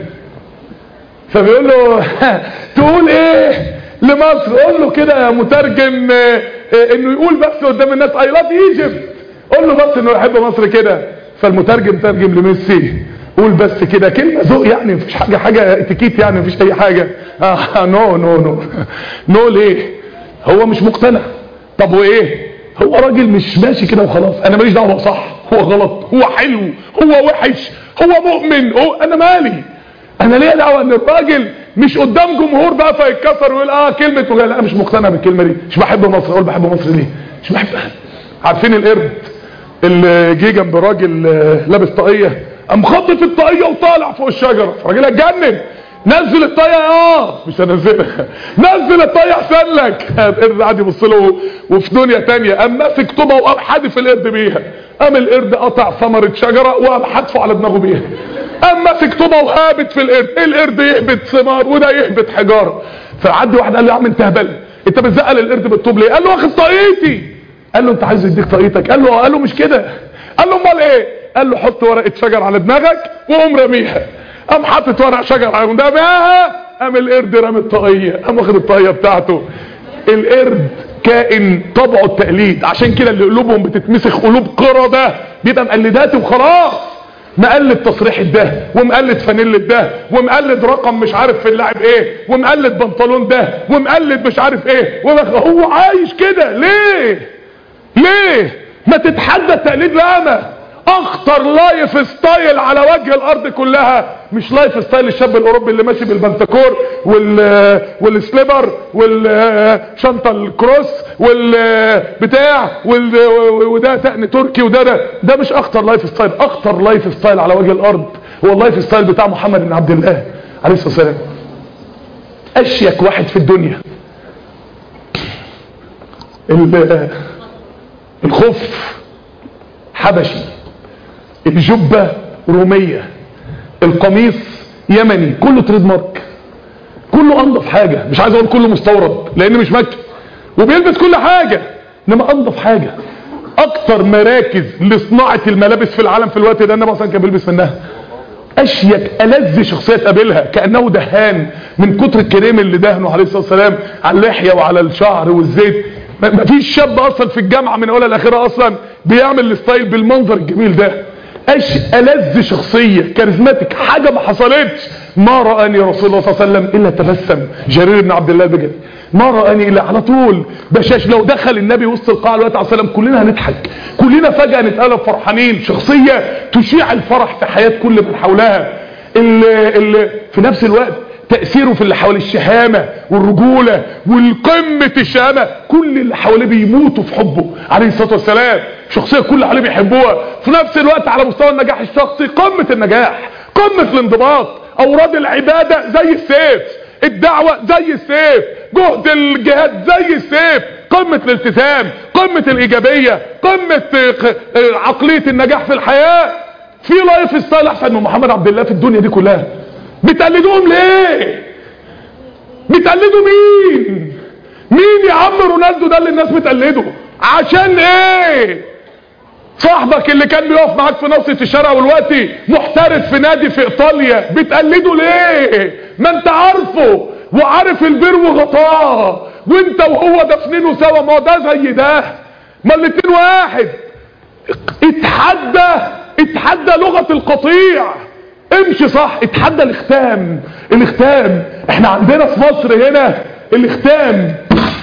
فبيقول له تقول ايه لمصر قول له كده يا مترجم اه، اه، انه يقول بس قدام الناس اي لاف ايجيبت قول له بس انه يحب مصر كده فالمترجم ترجم لميسي قول بس كده كلمه ذوق يعني مفيش حاجه حاجه اتيكيت يعني مفيش اي حاجه آه نو نو نو نو ليه هو مش مقتنع طب وايه هو راجل مش ماشي كده وخلاص انا ماليش دعوه هو صح هو غلط هو حلو هو وحش هو مؤمن هو انا مالي انا ليه دعوه ان الراجل مش قدام جمهور بقى فيتكسر ويقول اه كلمه وجه لا مش مقتنع بالكلمه دي مش بحب مصر اقول بحب مصر ليه مش بحبها عارفين القرد اللي جه جنب راجل آه، لابس طاقيه قام خطف الطاقيه وطالع فوق الشجره الراجل اتجنن نزل الطاقيه اه مش هنزلها نزل الطاقيه احسن لك القرد قعد يبص له وفي دنيا تانية قام ماسك طوبه وقام حادف القرد بيها قام القرد قطع ثمره شجره وقام حادفه على دماغه بيها قام ماسك طوبه وهابت في القرد القرد يهبط ثمار وده يهبط حجاره فعدي واحد قال له يا عم انت هبل انت بتزقل القرد بالطوب ليه قال له واخد طاقيتي قال له انت عايز يديك طاقيتك قال له اه. قال له مش كده قال له امال ايه قال له حط ورقه شجر على دماغك وقوم رميها قام حاطط ورق شجر على دماغها قام القرد رمى الطاقيه قام واخد الطاقيه بتاعته القرد كائن طبعه التقليد عشان كده اللي قلوبهم بتتمسخ قلوب قردة بيبقى مقلدات وخلاص مقلد تصريح ده ومقلد فانيلة ده ومقلد رقم مش عارف في اللاعب ايه ومقلد بنطلون ده ومقلد مش عارف ايه ومخ- هو عايش كده ليه ليه ما تتحدى التقليد لامة اخطر لايف ستايل على وجه الارض كلها مش لايف ستايل الشاب الاوروبي اللي ماشي بالبنتكور وال والسليبر والشنطه الكروس والبتاع وال وده تقن تركي وده ده ده مش اخطر لايف ستايل اخطر لايف ستايل على وجه الارض هو اللايف ستايل بتاع محمد بن عبد الله عليه الصلاه والسلام اشيك واحد في الدنيا ال- الخف حبشي الجبة رومية القميص يمني كله تريد مارك كله انضف حاجة مش عايز اقول كله مستورد لان مش مكي وبيلبس كل حاجة انما انضف حاجة اكتر مراكز لصناعة الملابس في العالم في الوقت ده النبي اصلا كان بيلبس منها اشيك الذ شخصيه تقابلها كانه دهان من كتر الكريم اللي دهنه عليه الصلاه والسلام على اللحيه وعلى الشعر والزيت ما- ما فيش شاب اصلا في الجامعه من اولها لاخرها اصلا بيعمل الستايل بالمنظر الجميل ده اش الذ شخصيه كاريزماتيك حاجه ما حصلتش ما راني رسول الله صلى الله عليه وسلم الا تبسم جرير بن عبد الله البجلي ما راني الا على طول بشاش لو دخل النبي وسط القاعه الوقت عليه السلام كلنا هنضحك كلنا فجاه نتقلب فرحانين شخصيه تشيع الفرح في حياه كل من حولها اللي اللي في نفس الوقت تأثيره في اللي حواليه الشهامة والرجولة والقمة الشهامة كل اللي حواليه بيموتوا في حبه عليه الصلاة والسلام شخصية كل اللي حواليه بيحبوها في نفس الوقت على مستوى النجاح الشخصي قمة النجاح قمة الانضباط أوراد العبادة زي السيف الدعوة زي السيف جهد الجهاد زي السيف قمة الالتزام قمة الإيجابية قمة آه، آه، عقلية النجاح في الحياة في لايف ستايل احسن من محمد عبد الله في الدنيا دي كلها بتقلدوهم ليه بتقلدوا مين مين يا عم رونالدو ده اللي الناس بتقلده عشان ايه صاحبك اللي كان بيقف معاك في نصية الشارع والوقتي محترف في نادي في ايطاليا بتقلده ليه ما انت عارفه وعارف البير وغطاه وانت وهو دفنينه سوا ما هو ده زي ده ما الاتنين واحد اتحدى اتحدى لغة القطيع امشي صح اتحدى الاختام الاختام احنا عندنا في مصر هنا الاختام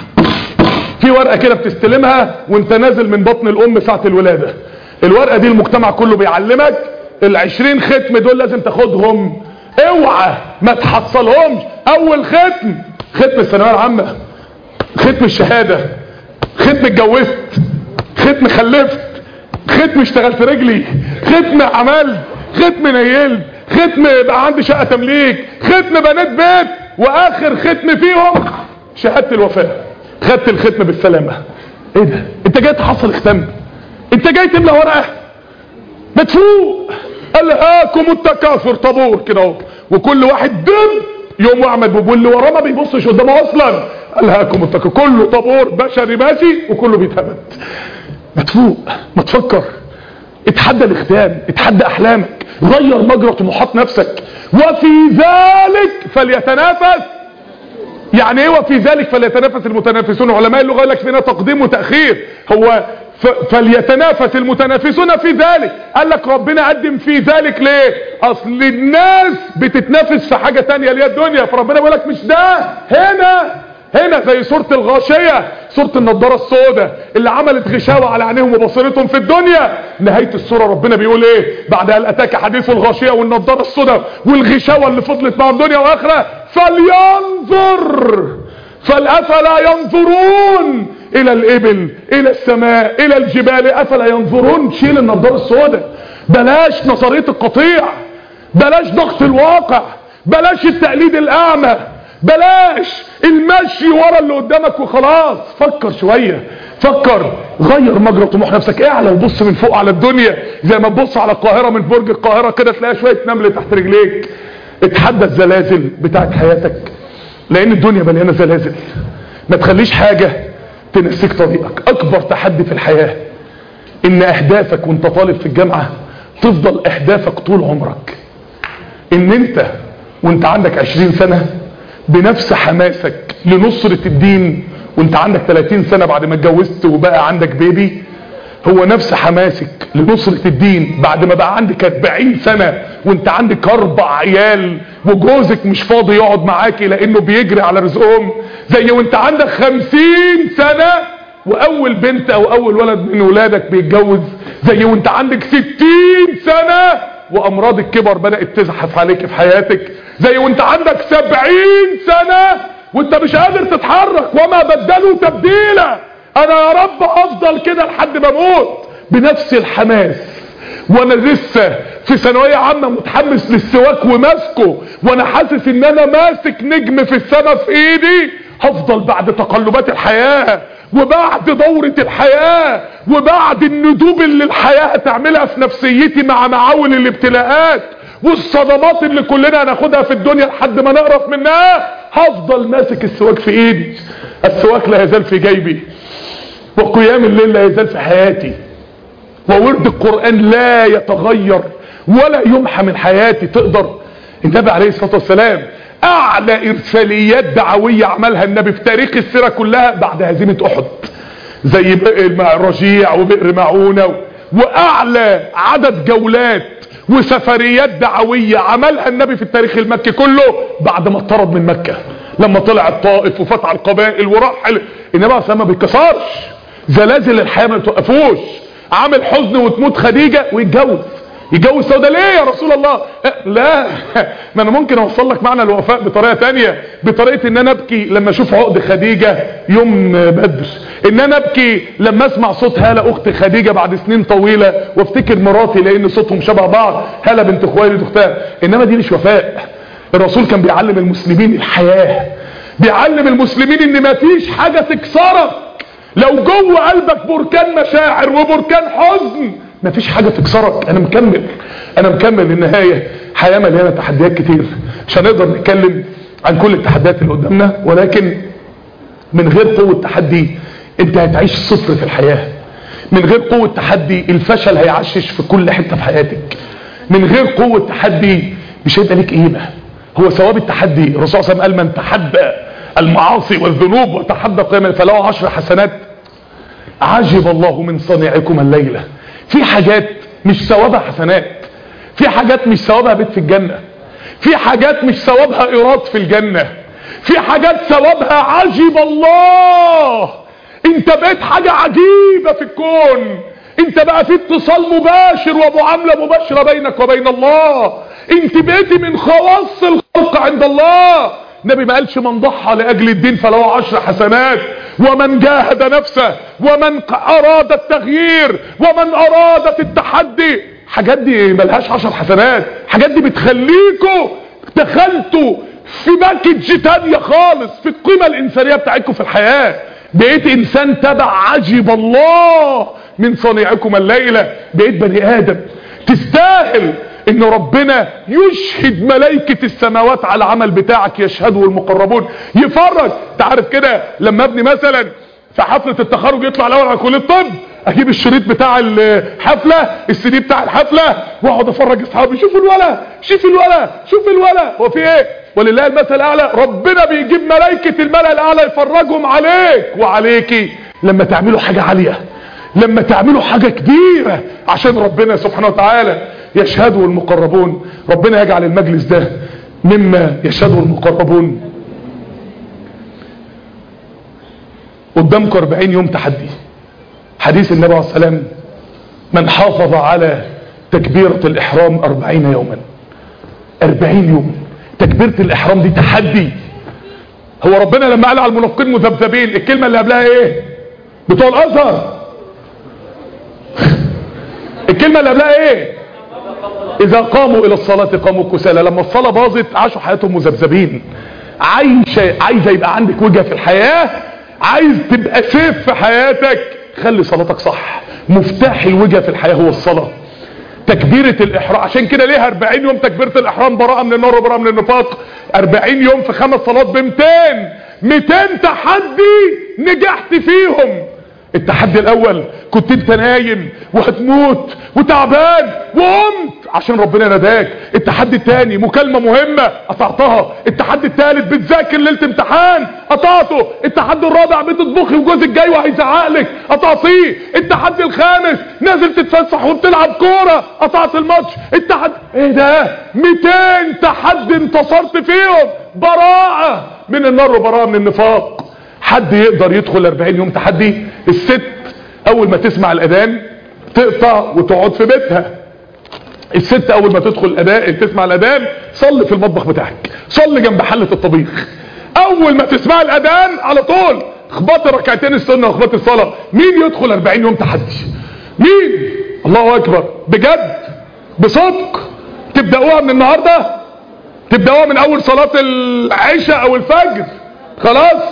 في ورقة كده بتستلمها وانت نازل من بطن الام ساعة الولادة الورقة دي المجتمع كله بيعلمك العشرين ختم دول لازم تاخدهم اوعى ما تحصلهمش اول ختم ختم الثانوية العامة ختم الشهادة ختم اتجوزت ختم خلفت ختم اشتغلت رجلي ختم عملت ختم نيلت ختم بقى عندي شقة تمليك ختم بنات بيت واخر ختم فيهم شهادة الوفاة خدت الختم بالسلامة ايه ده انت جاي تحصل ختم انت جاي تملى ورقة مدفوق الهاكم التكاثر طابور كده اهو وكل واحد دم يوم واعمل بوب واللي وراه ما بيبصش قدامه اصلا الهاكم التكاثر كله طابور بشري ماشي وكله بيتهبد مدفوق ما تفكر اتحدى الاختام اتحدى احلامك غير مجرى طموحات نفسك وفي ذلك فليتنافس يعني ايه وفي ذلك فليتنافس المتنافسون علماء اللغه يقول لك فينا تقديم وتاخير هو ف- فليتنافس المتنافسون في ذلك قال لك ربنا قدم في ذلك ليه اصل الناس بتتنافس في حاجه تانية اللي هي الدنيا فربنا بيقول لك مش ده هنا هنا زي سورة الغاشية سورة النضارة السوداء اللي عملت غشاوة على عينيهم وبصيرتهم في الدنيا نهاية السورة ربنا بيقول ايه بعد هل اتاك حديث الغاشية والنضارة السوداء والغشاوة اللي فضلت معهم دنيا واخرة فلينظر فالافلا ينظرون الى الابل الى السماء الى الجبال افلا ينظرون شيل النضارة السوداء بلاش نظرية القطيع بلاش ضغط الواقع بلاش التقليد الاعمى بلاش المشي ورا اللي قدامك وخلاص فكر شوية فكر غير مجرى طموح نفسك اعلى وبص من فوق على الدنيا زي ما تبص على القاهرة من برج القاهرة كده تلاقي شوية نمل تحت رجليك اتحدى الزلازل بتاعت حياتك لان الدنيا مليانة زلازل ما تخليش حاجة تنسيك طريقك اكبر تحدي في الحياة ان اهدافك وانت طالب في الجامعة تفضل اهدافك طول عمرك ان انت وانت عندك عشرين سنة بنفس حماسك لنصرة الدين وانت عندك 30 سنة بعد ما اتجوزت وبقى عندك بيبي هو نفس حماسك لنصرة الدين بعد ما بقى عندك 40 سنة وانت عندك اربع عيال وجوزك مش فاضي يقعد معاكي لانه بيجري على رزقهم زي وانت عندك 50 سنة واول بنت او اول ولد من ولادك بيتجوز زي وانت عندك 60 سنة وامراض الكبر بدأت تزحف عليك في حياتك زي وانت عندك 70 سنة وانت مش قادر تتحرك وما بدلوا تبديلا انا يا رب افضل كده لحد ما اموت بنفس الحماس وانا لسه في ثانويه عامه متحمس للسواك وماسكه وانا حاسس ان انا ماسك نجم في السماء في ايدي هفضل بعد تقلبات الحياه وبعد دورة الحياة وبعد الندوب اللي الحياة هتعملها في نفسيتي مع معاول الابتلاءات والصدمات اللي كلنا هناخدها في الدنيا لحد ما نقرف منها هفضل ماسك السواك في ايدي السواك لا يزال في جيبي وقيام الليل لا يزال في حياتي وورد القرآن لا يتغير ولا يمحى من حياتي تقدر النبي عليه الصلاة والسلام اعلى ارساليات دعوية عملها النبي في تاريخ السيرة كلها بعد هزيمة احد زي بئر مع الرجيع وبئر معونة واعلى عدد جولات وسفريات دعوية عملها النبي في التاريخ المكي كله بعد ما اطرد من مكة لما طلع الطائف وفتح القبائل ورحل النبي عليه ما بيتكسرش زلازل الحياة ما بتوقفوش عامل حزن وتموت خديجة ويتجوز يتجوز سوده ليه يا رسول الله لا ما انا ممكن اوصل لك معنى الوفاء بطريقه تانية بطريقه ان انا ابكي لما اشوف عقد خديجه يوم بدر ان انا ابكي لما اسمع صوت هاله اخت خديجه بعد سنين طويله وافتكر مراتي لان صوتهم شبه بعض هاله بنت خويلد اختها انما دي مش وفاء الرسول كان بيعلم المسلمين الحياه بيعلم المسلمين ان مفيش حاجه تكسرك لو جوه قلبك بركان مشاعر وبركان حزن مفيش حاجة تكسرك انا مكمل انا مكمل النهاية حياة مليانة تحديات كتير مش هنقدر نتكلم عن كل التحديات اللي قدامنا ولكن من غير قوة تحدي انت هتعيش صفر في الحياة من غير قوة تحدي الفشل هيعشش في كل حتة في حياتك من غير قوة تحدي مش هيبقى ليك قيمة هو ثواب التحدي الرسول صلى الله عليه وسلم قال من تحدى المعاصي والذنوب وتحدى قيمة فله عشر حسنات عجب الله من صنيعكم الليلة في حاجات مش ثوابها حسنات في حاجات مش ثوابها بيت في الجنة في حاجات مش ثوابها ايراد في الجنة في حاجات ثوابها عجب الله انت بقيت حاجة عجيبة في الكون انت بقى في اتصال مباشر ومعاملة مباشرة بينك وبين الله انت بقيتي من خواص الخلق عند الله النبي ما قالش من ضحى لاجل الدين فله عشر حسنات ومن جاهد نفسه ومن اراد التغيير ومن ارادت التحدي حاجات دي ملهاش عشر حسنات حاجات دي بتخليكوا دخلتوا في باكج تانية خالص في القيمة الانسانية بتاعتكم في الحياة بقيت انسان تبع عجب الله من صنيعكم الليلة بقيت بني ادم تستاهل ان ربنا يشهد ملائكة السماوات على العمل بتاعك يشهدوا المقربون يفرج تعرف كده لما ابني مثلا في حفلة التخرج يطلع الاول على كلية الطب اجيب الشريط بتاع الحفلة السي دي بتاع الحفلة واقعد افرج اصحابي شوفوا الولا شوف الولا شوف الولا هو في ايه ولله المثل الاعلى ربنا بيجيب ملائكة الملأ الاعلى يفرجهم عليك وعليكي لما تعملوا حاجة عالية لما تعملوا حاجة كبيرة عشان ربنا سبحانه وتعالى يشهده المقربون ربنا يجعل المجلس ده مما يشهده المقربون قدامكم 40 يوم تحدي حديث النبي عليه السلام من حافظ على تكبيرة الإحرام 40 يوما 40 يوم تكبيرة الإحرام دي تحدي هو ربنا لما قال على المنافقين مذبذبين الكلمة اللي قبلها ايه بتوع الأزهر الكلمة اللي قبلها ايه اذا قاموا الى الصلاة قاموا كسالى لما الصلاة باظت عاشوا حياتهم مذبذبين عايشة عايزة يبقى عندك وجهة في الحياة عايز تبقى سيف في حياتك خلي صلاتك صح مفتاح الوجهة في الحياة هو الصلاة تكبيرة الاحرام عشان كده ليه 40 يوم تكبيرة الاحرام براءة من النار وبراءة من النفاق 40 يوم في خمس صلوات ب 200 200 تحدي نجحت فيهم التحدي الاول كنت انت نايم وهتموت وتعبان وقمت عشان ربنا نداك التحدي الثاني مكالمة مهمة قطعتها التحدي الثالث بتذاكر ليلة امتحان قطعته التحدي الرابع بتطبخي وجوزك جاي وهيزعق لك قطعتيه التحدي الخامس نازل تتفسح وبتلعب كورة قطعت الماتش التحدي ايه ده 200 تحدي انتصرت فيهم براءة من النار وبراءة من النفاق حد يقدر يدخل 40 يوم تحدي الست اول ما تسمع الاذان تقطع وتقعد في بيتها الست اول ما تدخل الاداء تسمع الاذان صلي في المطبخ بتاعك صلي جنب حلة الطبيخ اول ما تسمع الاذان على طول اخبطي ركعتين السنه واخبطي الصلاه مين يدخل 40 يوم تحدي مين الله اكبر بجد بصدق تبداوها من النهارده تبداوها من اول صلاه العشاء او الفجر خلاص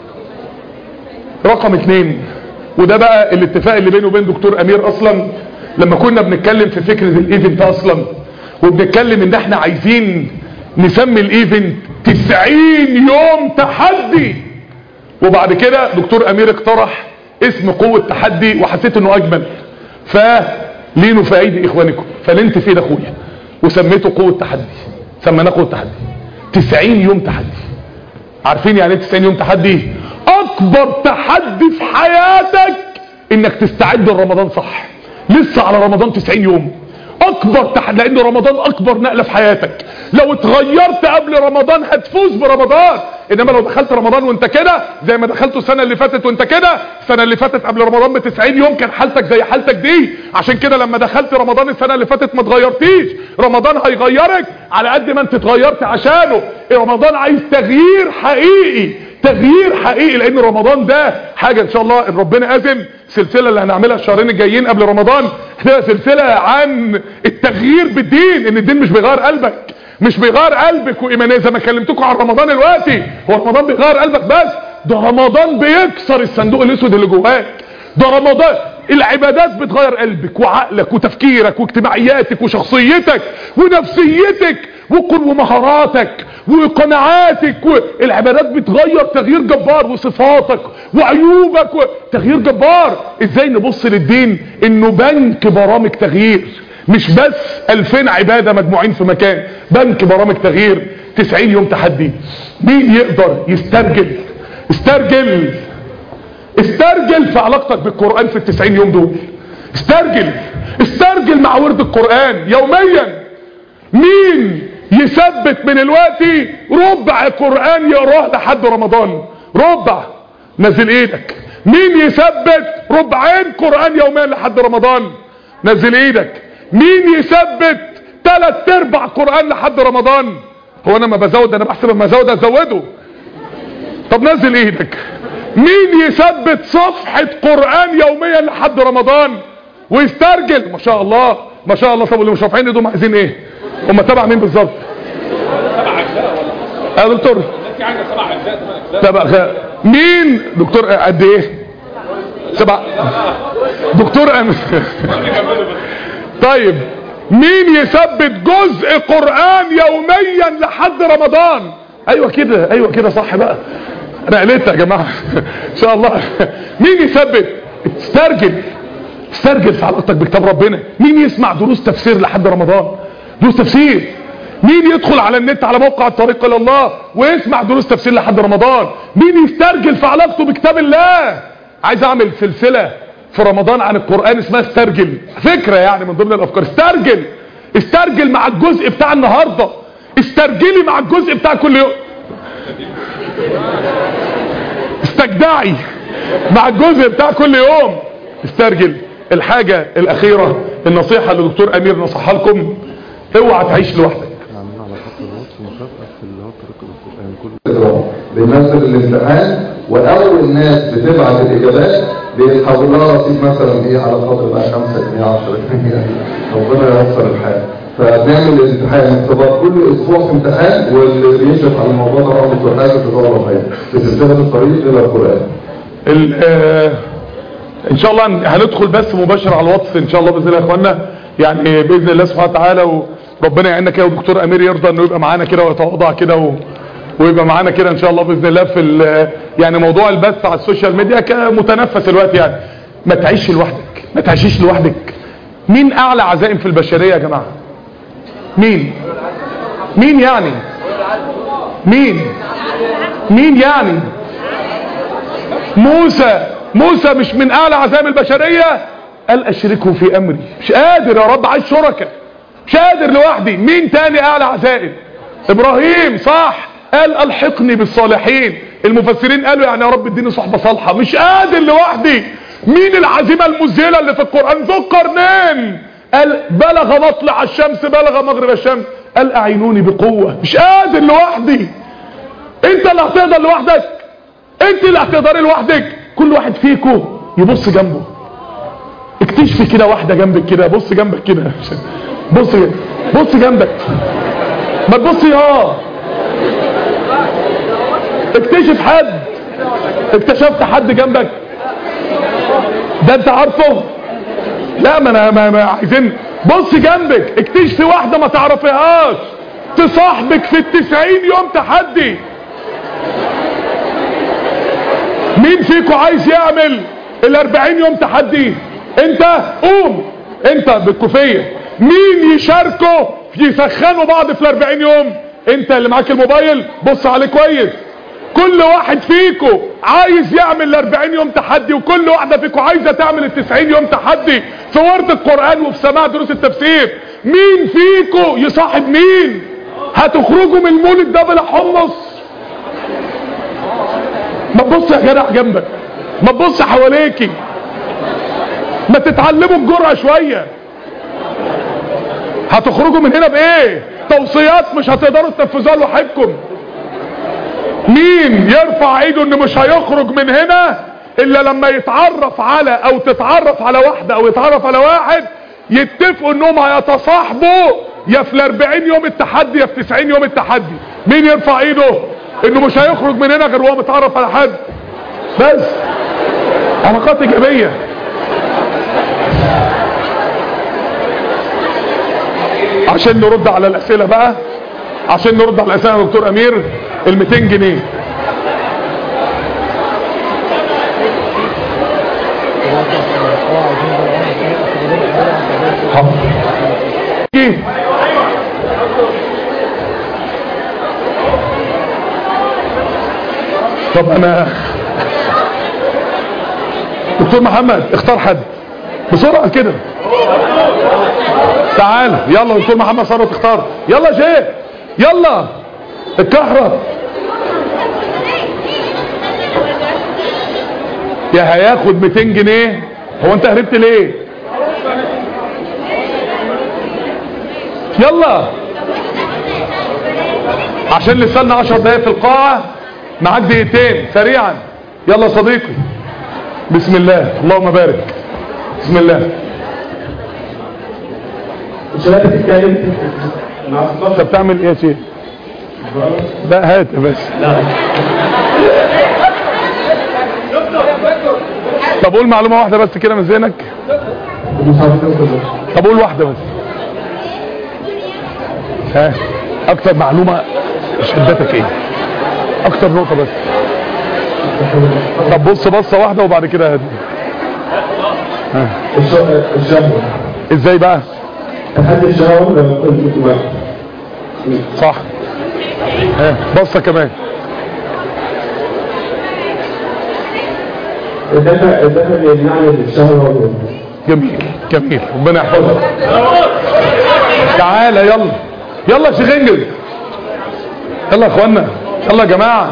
رقم اتنين وده بقى الاتفاق اللي بينه وبين دكتور امير اصلا لما كنا بنتكلم في فكرة الايفنت اصلا وبنتكلم ان احنا عايزين نسمي الايفنت 90 يوم تحدي وبعد كده دكتور امير اقترح اسم قوة تحدي وحسيت انه اجمل فلينوا في ايدي اخوانكم فلنت في ايد اخويا وسميته قوة تحدي سميناه قوة تحدي 90 يوم تحدي عارفين يعني ايه 90 يوم تحدي اكبر تحدي في حياتك انك تستعد لرمضان صح لسه على رمضان 90 يوم اكبر تحدي لان رمضان اكبر نقلة في حياتك لو اتغيرت قبل رمضان هتفوز برمضان انما لو دخلت رمضان وانت كده زي ما دخلته السنة اللي فاتت وانت كده السنة اللي فاتت قبل رمضان ب 90 يوم كان حالتك زي حالتك دي عشان كده لما دخلت رمضان السنة اللي فاتت ما اتغيرتيش رمضان هيغيرك على قد ما انت اتغيرت عشانه رمضان عايز تغيير حقيقي تغيير حقيقي لان رمضان ده حاجة ان شاء الله ان ربنا اذن سلسلة اللي هنعملها الشهرين الجايين قبل رمضان هي سلسلة عن التغيير بالدين ان الدين مش بيغير قلبك مش بيغير قلبك وايمانيه زي ما كلمتكم عن رمضان دلوقتي هو رمضان بيغير قلبك بس ده رمضان بيكسر الصندوق الاسود اللي جواك ده رمضان العبادات بتغير قلبك وعقلك وتفكيرك واجتماعياتك وشخصيتك ونفسيتك ومهاراتك وقناعاتك العبادات بتغير تغيير جبار وصفاتك وعيوبك تغيير جبار ازاي نبص للدين انه بنك برامج تغيير مش بس 2000 عبادة مجموعين في مكان بنك برامج تغيير 90 يوم تحدي مين يقدر يسترجل استرجل استرجل في علاقتك بالقرآن في التسعين يوم دول استرجل استرجل مع ورد القرآن يوميا مين يثبت من الوقت ربع قرآن يقراه لحد رمضان ربع نزل ايدك مين يثبت ربعين قرآن يوميا لحد رمضان نزل ايدك مين يثبت ثلاث ارباع قرآن لحد رمضان هو انا ما بزود انا بحسب ما ازود ازوده طب نزل ايدك مين يثبت صفحة قرآن يوميا لحد رمضان ويسترجل ما شاء الله ما شاء الله طب اللي مش رافعين ايدهم عايزين ايه هم تبع مين بالظبط يا دكتور تبع خ- مين دكتور قد ايه سبع دكتور أم... طيب مين يثبت جزء قرآن يوميا لحد رمضان ايوه كده ايوه كده صح بقى انا قلت يا جماعة ان شاء الله مين يثبت استرجل استرجل في علاقتك بكتاب ربنا مين يسمع دروس تفسير لحد رمضان دروس تفسير مين يدخل على النت على موقع الطريق الى الله ويسمع دروس تفسير لحد رمضان مين يسترجل في علاقته بكتاب الله عايز اعمل سلسلة في رمضان عن القرآن اسمها استرجل فكرة يعني من ضمن الافكار استرجل استرجل مع الجزء بتاع النهاردة استرجلي مع الجزء بتاع كل يوم استجدعي مع الجزء بتاع كل يوم استرجل الحاجة الاخيرة النصيحة اللي دكتور امير نصحها لكم اوعى تعيش لوحدك بننزل الامتحان واول ناس بتبعت الاجابات بيتحول لها رصيد مثلا ايه على قدر بقى 5 جنيه 10 جنيه ربنا ييسر الحال فبنعمل الامتحان اختبار كل اسبوع في امتحان واللي بيشرف على الموضوع ده هو دكتور حازم جزاه الله خير في سلسله الطريق الى القران ال- آه، ان شاء الله هن- هندخل بس مباشر على الواتس ان شاء الله باذن الله يا اخوانا يعني باذن الله سبحانه وتعالى وربنا يعيننا كده ودكتور امير يرضى انه يبقى معانا كده ويتواضع كده و... ويبقى معانا كده ان شاء الله باذن الله في ال... يعني موضوع البث على السوشيال ميديا كمتنفس الوقت يعني ما تعيش لوحدك ما تعيشيش لوحدك مين اعلى عزائم في البشريه يا جماعه مين مين يعني مين مين يعني موسى موسى مش من اعلى عزائم البشرية قال اشركه في امري مش قادر يا رب عايز شركة مش قادر لوحدي مين تاني اعلى عزائم ابراهيم صح قال الحقني بالصالحين المفسرين قالوا يعني يا رب اديني صحبة صالحة مش قادر لوحدي مين العزيمة المذهلة اللي في القرآن ذو القرنين قال بلغ مطلع الشمس بلغ مغرب الشمس قال اعينوني بقوة مش قادر لوحدي انت اللي هتقدر لوحدك انت اللي هتقدري لوحدك كل واحد فيكم يبص جنبه اكتشفي كده واحدة جنبك كده بص جنبك كده بص بص جنبك ما تبصي اه اكتشف حد اكتشفت حد جنبك ده انت عارفه لا ما انا ما, ما عايزين بص جنبك اكتشفي واحدة ما تعرفيهاش تصاحبك في التسعين يوم تحدي مين فيكم عايز يعمل الاربعين يوم تحدي انت قوم انت بالكوفية مين يشاركوا يسخنوا بعض في الاربعين يوم انت اللي معاك الموبايل بص عليه كويس كل واحد فيكم عايز يعمل الاربعين يوم تحدي وكل واحدة فيكم عايزة تعمل التسعين يوم تحدي في ورد القرآن وفي سماع دروس التفسير مين فيكم يصاحب مين هتخرجوا من المولد ده بلا حمص ما تبص يا جدع جنبك ما تبص حواليكي ما تتعلموا الجرأة شوية هتخرجوا من هنا بايه توصيات مش هتقدروا تنفذوها لوحدكم مين يرفع ايده ان مش هيخرج من هنا الا لما يتعرف على او تتعرف على واحدة او يتعرف على واحد يتفقوا انهم هيتصاحبوا يا في الاربعين يوم التحدي يا في تسعين يوم التحدي مين يرفع ايده انه مش هيخرج من هنا غير وهو متعرف على حد بس علاقات ايجابيه عشان نرد على الاسئله بقى عشان نرد على الاسئله يا دكتور امير ال 200 جنيه حاضر. طب انا دكتور محمد اختار حد بسرعة كده تعال يلا دكتور محمد ثروت اختار يلا يا شيخ يلا الكهرب يا هياخد 200 جنيه هو انت هربت ليه يلا عشان لسه لنا 10 دقايق في القاعة معاك دقيقتين سريعا يلا صديقي بسم الله اللهم بارك بسم الله الشباب بتتكلم مع انت بتعمل ايه يا شيخ لا هات بس طب قول معلومة واحدة بس كده من ذهنك طب قول واحدة بس ها اكتر معلومة شدتك ايه اكتر نقطة بس طب بص بصة واحدة وبعد كده هدي الشهوة ازاي بقى تحدي الشهوة لما قلت واحد صح ها بصة كمان الدفع الدفع اللي يمنعني من الشهوة والجنة. جميل جميل ربنا يحفظك تعالى يلا يلا يا شيخ انجز يلا يا اخوانا يلا يا جماعه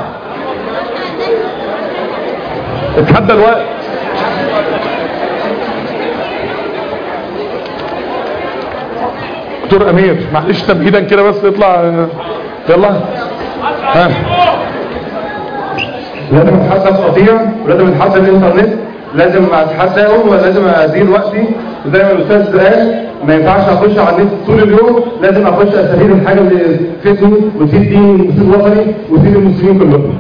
اتحدى الوقت دكتور امير معلش تمهيدا كده بس اطلع يلا ها لازم اتحسن قطيع ولازم اتحسن الانترنت لازم اتحسن ولازم ازيد وقتي زي ما الاستاذ قال ما ينفعش اخش على النت طول اليوم لازم اخش استفيد من حاجه اللي تفيدني وتفيد ديني وتفيد وطني وتفيد المسلمين كلهم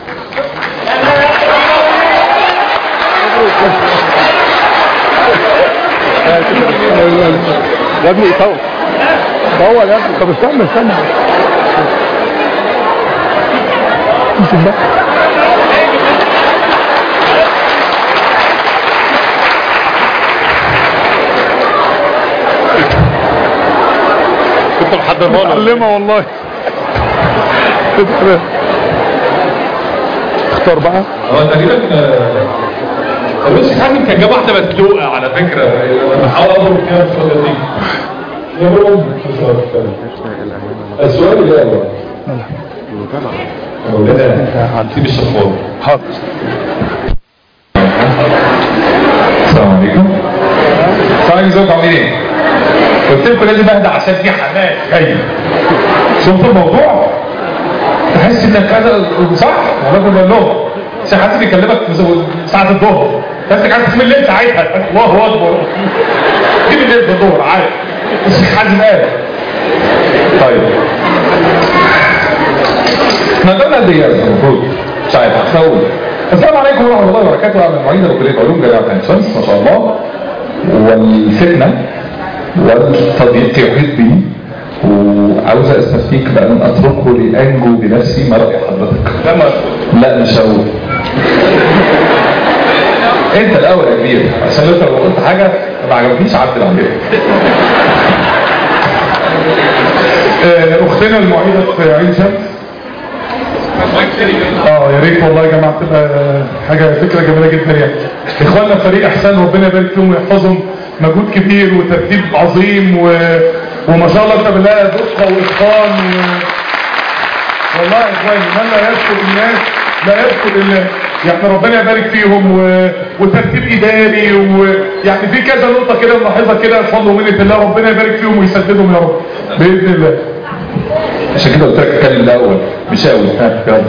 يا ابني طول طول يا ابني طب استنى استنى امسك بقى كنت محضرها له متعلمه والله اختار بقى هو تقريبا آه، بس حازم كان جاب واحده مسلوقه على فكره بحاول اضرب فيها الشغله دي يا رب السؤال اللي هو مولانا سيب الشفاط حاضر السلام عليكم السلام عليكم ازيكم عاملين ايه؟ قلت لكم لازم اهدى عشان في حماس جاي شفت الموضوع؟ تحس انك كذا صح؟ الراجل بقول لهم عشان حد بيكلمك في ساعة الظهر تحس عايز تسمي الليل ساعتها الله اكبر دي بالليل في الظهر عارف الشيخ حازم قال طيب احنا قدامنا قد ايه المفروض مش عارف هقول السلام عليكم ورحمه الله وبركاته انا المعيد ابو كليه علوم جامعه عين شمس ما شاء الله والفتنه والتضييق يحيط بي وعاوز استفتيك بان اتركه لانجو بنفسي ما راي حضرتك؟ لا لا مش هقول انت الاول يا كبير عشان انت لو قلت حاجه ما عجبتنيش عدل عليك آه، اختنا المعيدة في عين شمس اه يا ريت والله يا جماعه تبقى حاجه فكره جميله جدا يعني اخواننا فريق احسان ربنا يبارك فيهم ويحفظهم مجهود كبير وترتيب عظيم و... وما شاء الله انت بالله دقه واتقان و... والله يا اخواني من لا يذكر الناس لا يذكر الله يعني ربنا يبارك فيهم و... وترتيب اداري ويعني في كذا نقطه كده ملاحظه كده بفضل ومنه الله ربنا يبارك فيهم ويسددهم يا رب باذن الله عشان كده قلت لك اتكلم الاول مش قوي ها يلا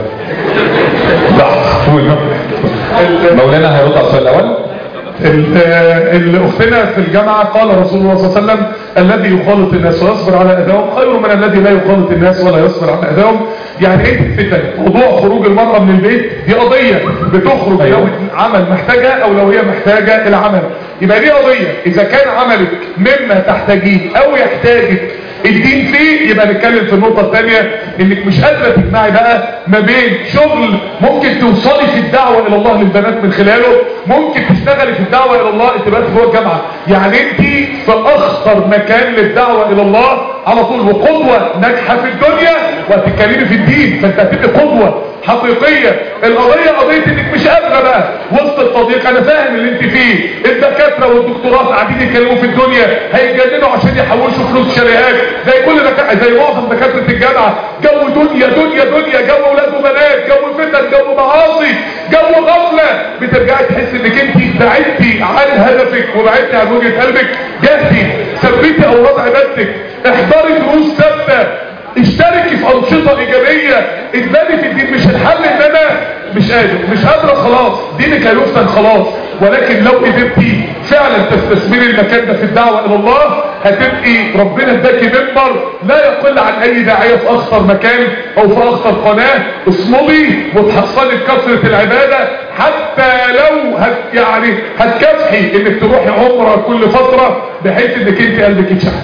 لحظه مولانا هيرد على السؤال الاول ال- آه، ال- اختنا في الجامعة قال رسول الله صلى الله عليه وسلم الذي يخالط الناس ويصبر على اذاهم خير من الذي لا يخالط الناس ولا يصبر على اذاهم يعني ايه الفتن موضوع خروج المرأة من البيت دي قضية بتخرج لو عمل محتاجة او لو هي محتاجة العمل يبقى دي قضية اذا كان عملك مما تحتاجيه او يحتاجك الدين فيه يبقى نتكلم في النقطة الثانية انك مش قادرة تجمعي بقى ما بين شغل ممكن توصلي في الدعوة الى الله للبنات من خلاله ممكن تشتغلي في الدعوة الى الله انت بقى جوه الجامعة يعني انت في اخطر مكان للدعوة الى الله على طول وقدوة ناجحة في الدنيا وهتتكلمي في الدين فانت هتبقي قدوة حقيقية القضية قضية انك مش قادرة بقى وسط التضييق انا فاهم اللي انت فيه الدكاترة والدكتورات قاعدين يتكلموا في الدنيا هيتجننوا عشان يحوشوا فلوس شريهات زي كل دكاترة زي معظم دكاترة الجامعة جو دنيا دنيا دنيا جو اولاد وبنات جو فتن جو معاصي جو غفلة بترجعي تحس انك انت بعدتي عن هدفك وبعدتي عن وجهة قلبك جهدي ثبتي اوراق عبادتك احضري دروس ثابته اشتركي في انشطه ايجابيه ادماني في الدين مش الحل ان انا مش قادر مش قادره خلاص دينك هيفتن خلاص ولكن لو قدرتي فعلا تستثمري المكان ده في الدعوه الى الله هتبقي ربنا اداكي منبر لا يقل عن اي داعيه في اخطر مكان او في اخطر قناه اصملي وتحصلي بكثره العباده حتى لو هت يعني هتكافحي انك تروحي عمره كل فتره بحيث انك انت قلبك يتشحن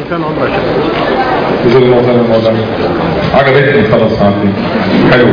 جزاك الله خير الموضوع عجبتني خلاص عندي حلو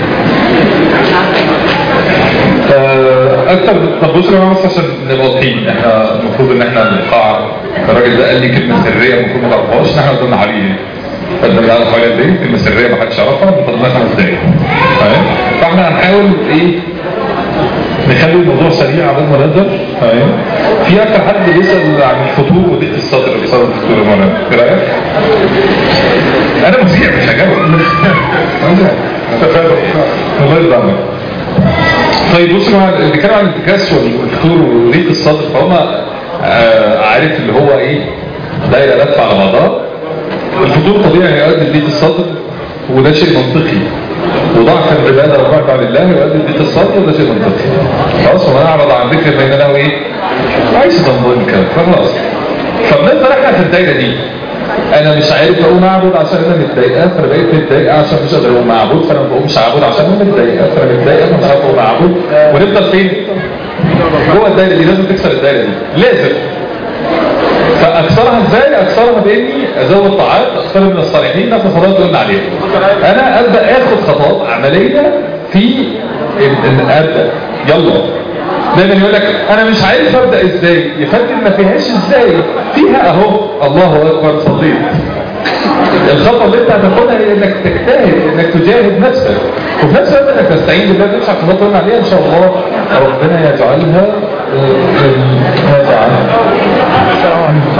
آه، اكتر طب بصوا يا جماعه بس عشان نبقى واضحين احنا المفروض ان احنا القاعه الراجل ده قال لي كلمه سريه المفروض ما تعرفهاش ان احنا قدامنا عليه فده اللي عارف حاجه دي كلمه سريه ما حدش يعرفها بفضل الله خمس دقايق تمام فاحنا هنحاول ايه نخلي الموضوع سريع على قد ما نقدر تمام في اكتر حد بيسال عن الفطور وضيق الصدر بسبب الفطور يا مولانا ايه رايك؟ انا مذيع مش هجاوب تفادوا الله يرضى عنك طيب بصوا مع اللي بيتكلم عن الانتكاس والفطور وضيق الصدر فهم آه عارف اللي هو ايه دايره لفه على بعضها الفطور طبيعي هيؤدي لضيق الصدر وده شيء منطقي وضعف العباده والركع لله يؤدي لضيق الصدر وده شيء منطقي خلاص ومن اعرض عن ذكر بين له ايه عايز تنظيم كده فخلاص فبنفضل احنا في الدايره دي انا مش عارف اقوم اعبد عشان انا متضايقه فانا بقيت متضايقه عشان مش قادر اقوم اعبد فانا ما بقومش اعبد عشان انا متضايقه فانا متضايقه فمش عارف اقوم اعبد ونفضل فين؟ جوه الدايره دي لازم تكسر الدايره دي لازم فاكثرها ازاي اكثرها باني ازود طاعات اكثر من الصالحين نفس الخطوات اللي قلنا عليها انا ابدا اخد خطوات عمليه في ان إن ابدا يلا دايما يقول لك انا مش عارف ابدا ازاي يفكر ما فيهاش ازاي فيها اهو الله اكبر صليت الخطوه اللي انت هتاخدها هي انك تجتهد انك تجاهد نفسك وفي نفس الوقت انك تستعين بالله تمشي على الخطوات اللي قلنا عليها ان شاء الله ربنا يجعلها آه، آه، نافعه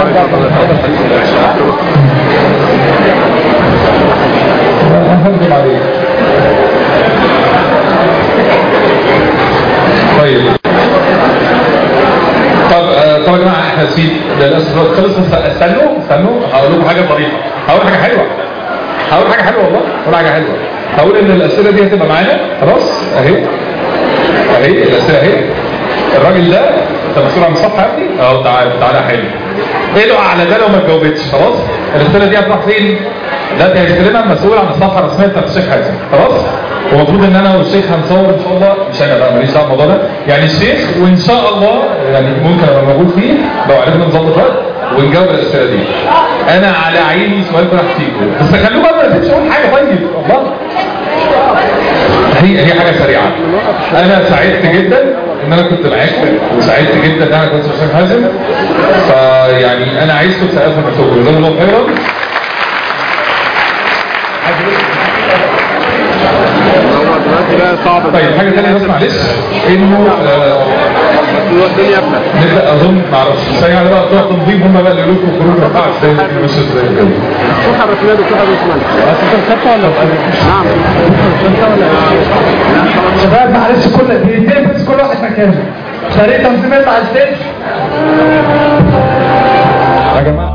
أهدم عليك طيب طب آه، طب يا جماعه احنا نسيت للاسف الوقت خلص بس استنوا استنوا هقول لكم حاجه ظريفه هقول حاجه حلوه هقول حاجه حلوه والله هقول حاجه حلوه هقول ان الاسئله دي هتبقى معانا خلاص اهي اهي الاسئله اهي الراجل ده انت مسؤول عن الصفحه يا ابني اه تعالى تعالى حلو ادعوا على ده لو ما تجاوبتش خلاص الاسئله دي هتروح فين لا دي هيستلمها المسؤول عن الصفحه الرسميه بتاعت الشيخ حازم خلاص ومفروض ان انا والشيخ هنصور ان شاء الله مش انا بقى ماليش دعوه بالموضوع ده يعني الشيخ وان شاء الله يعني ممكن ابقى موجود فيه لو عرفنا نظبط وقت ونجاوب الاسئله دي انا على عيني سؤال راح فيكم بس خلوه بقى ما تنسوش اقول حاجه طيب الله هي هي حاجه سريعه انا سعدت جدا ان انا كنت معاكم وسعدت جدا ان انا كنت مع الشيخ حازم فيعني انا عايزكم تسقفوا نفسكم جزاكم الله خيرا طيب حاجه ثانيه بس معلش انه آه، نبدا اظن ما اعرفش ثانيه على بقى بتوع تنظيم هم بقى اللي يقولوا لكم خروج ما ينفعش زي ما مش زي كده صحة الرسمية دكتور أبو عثمان أساسا خدتها ولا نعم شباب معلش كل دقيقتين بس كل واحد مكانه فريق تنظيم يطلع الستيج يا جماعه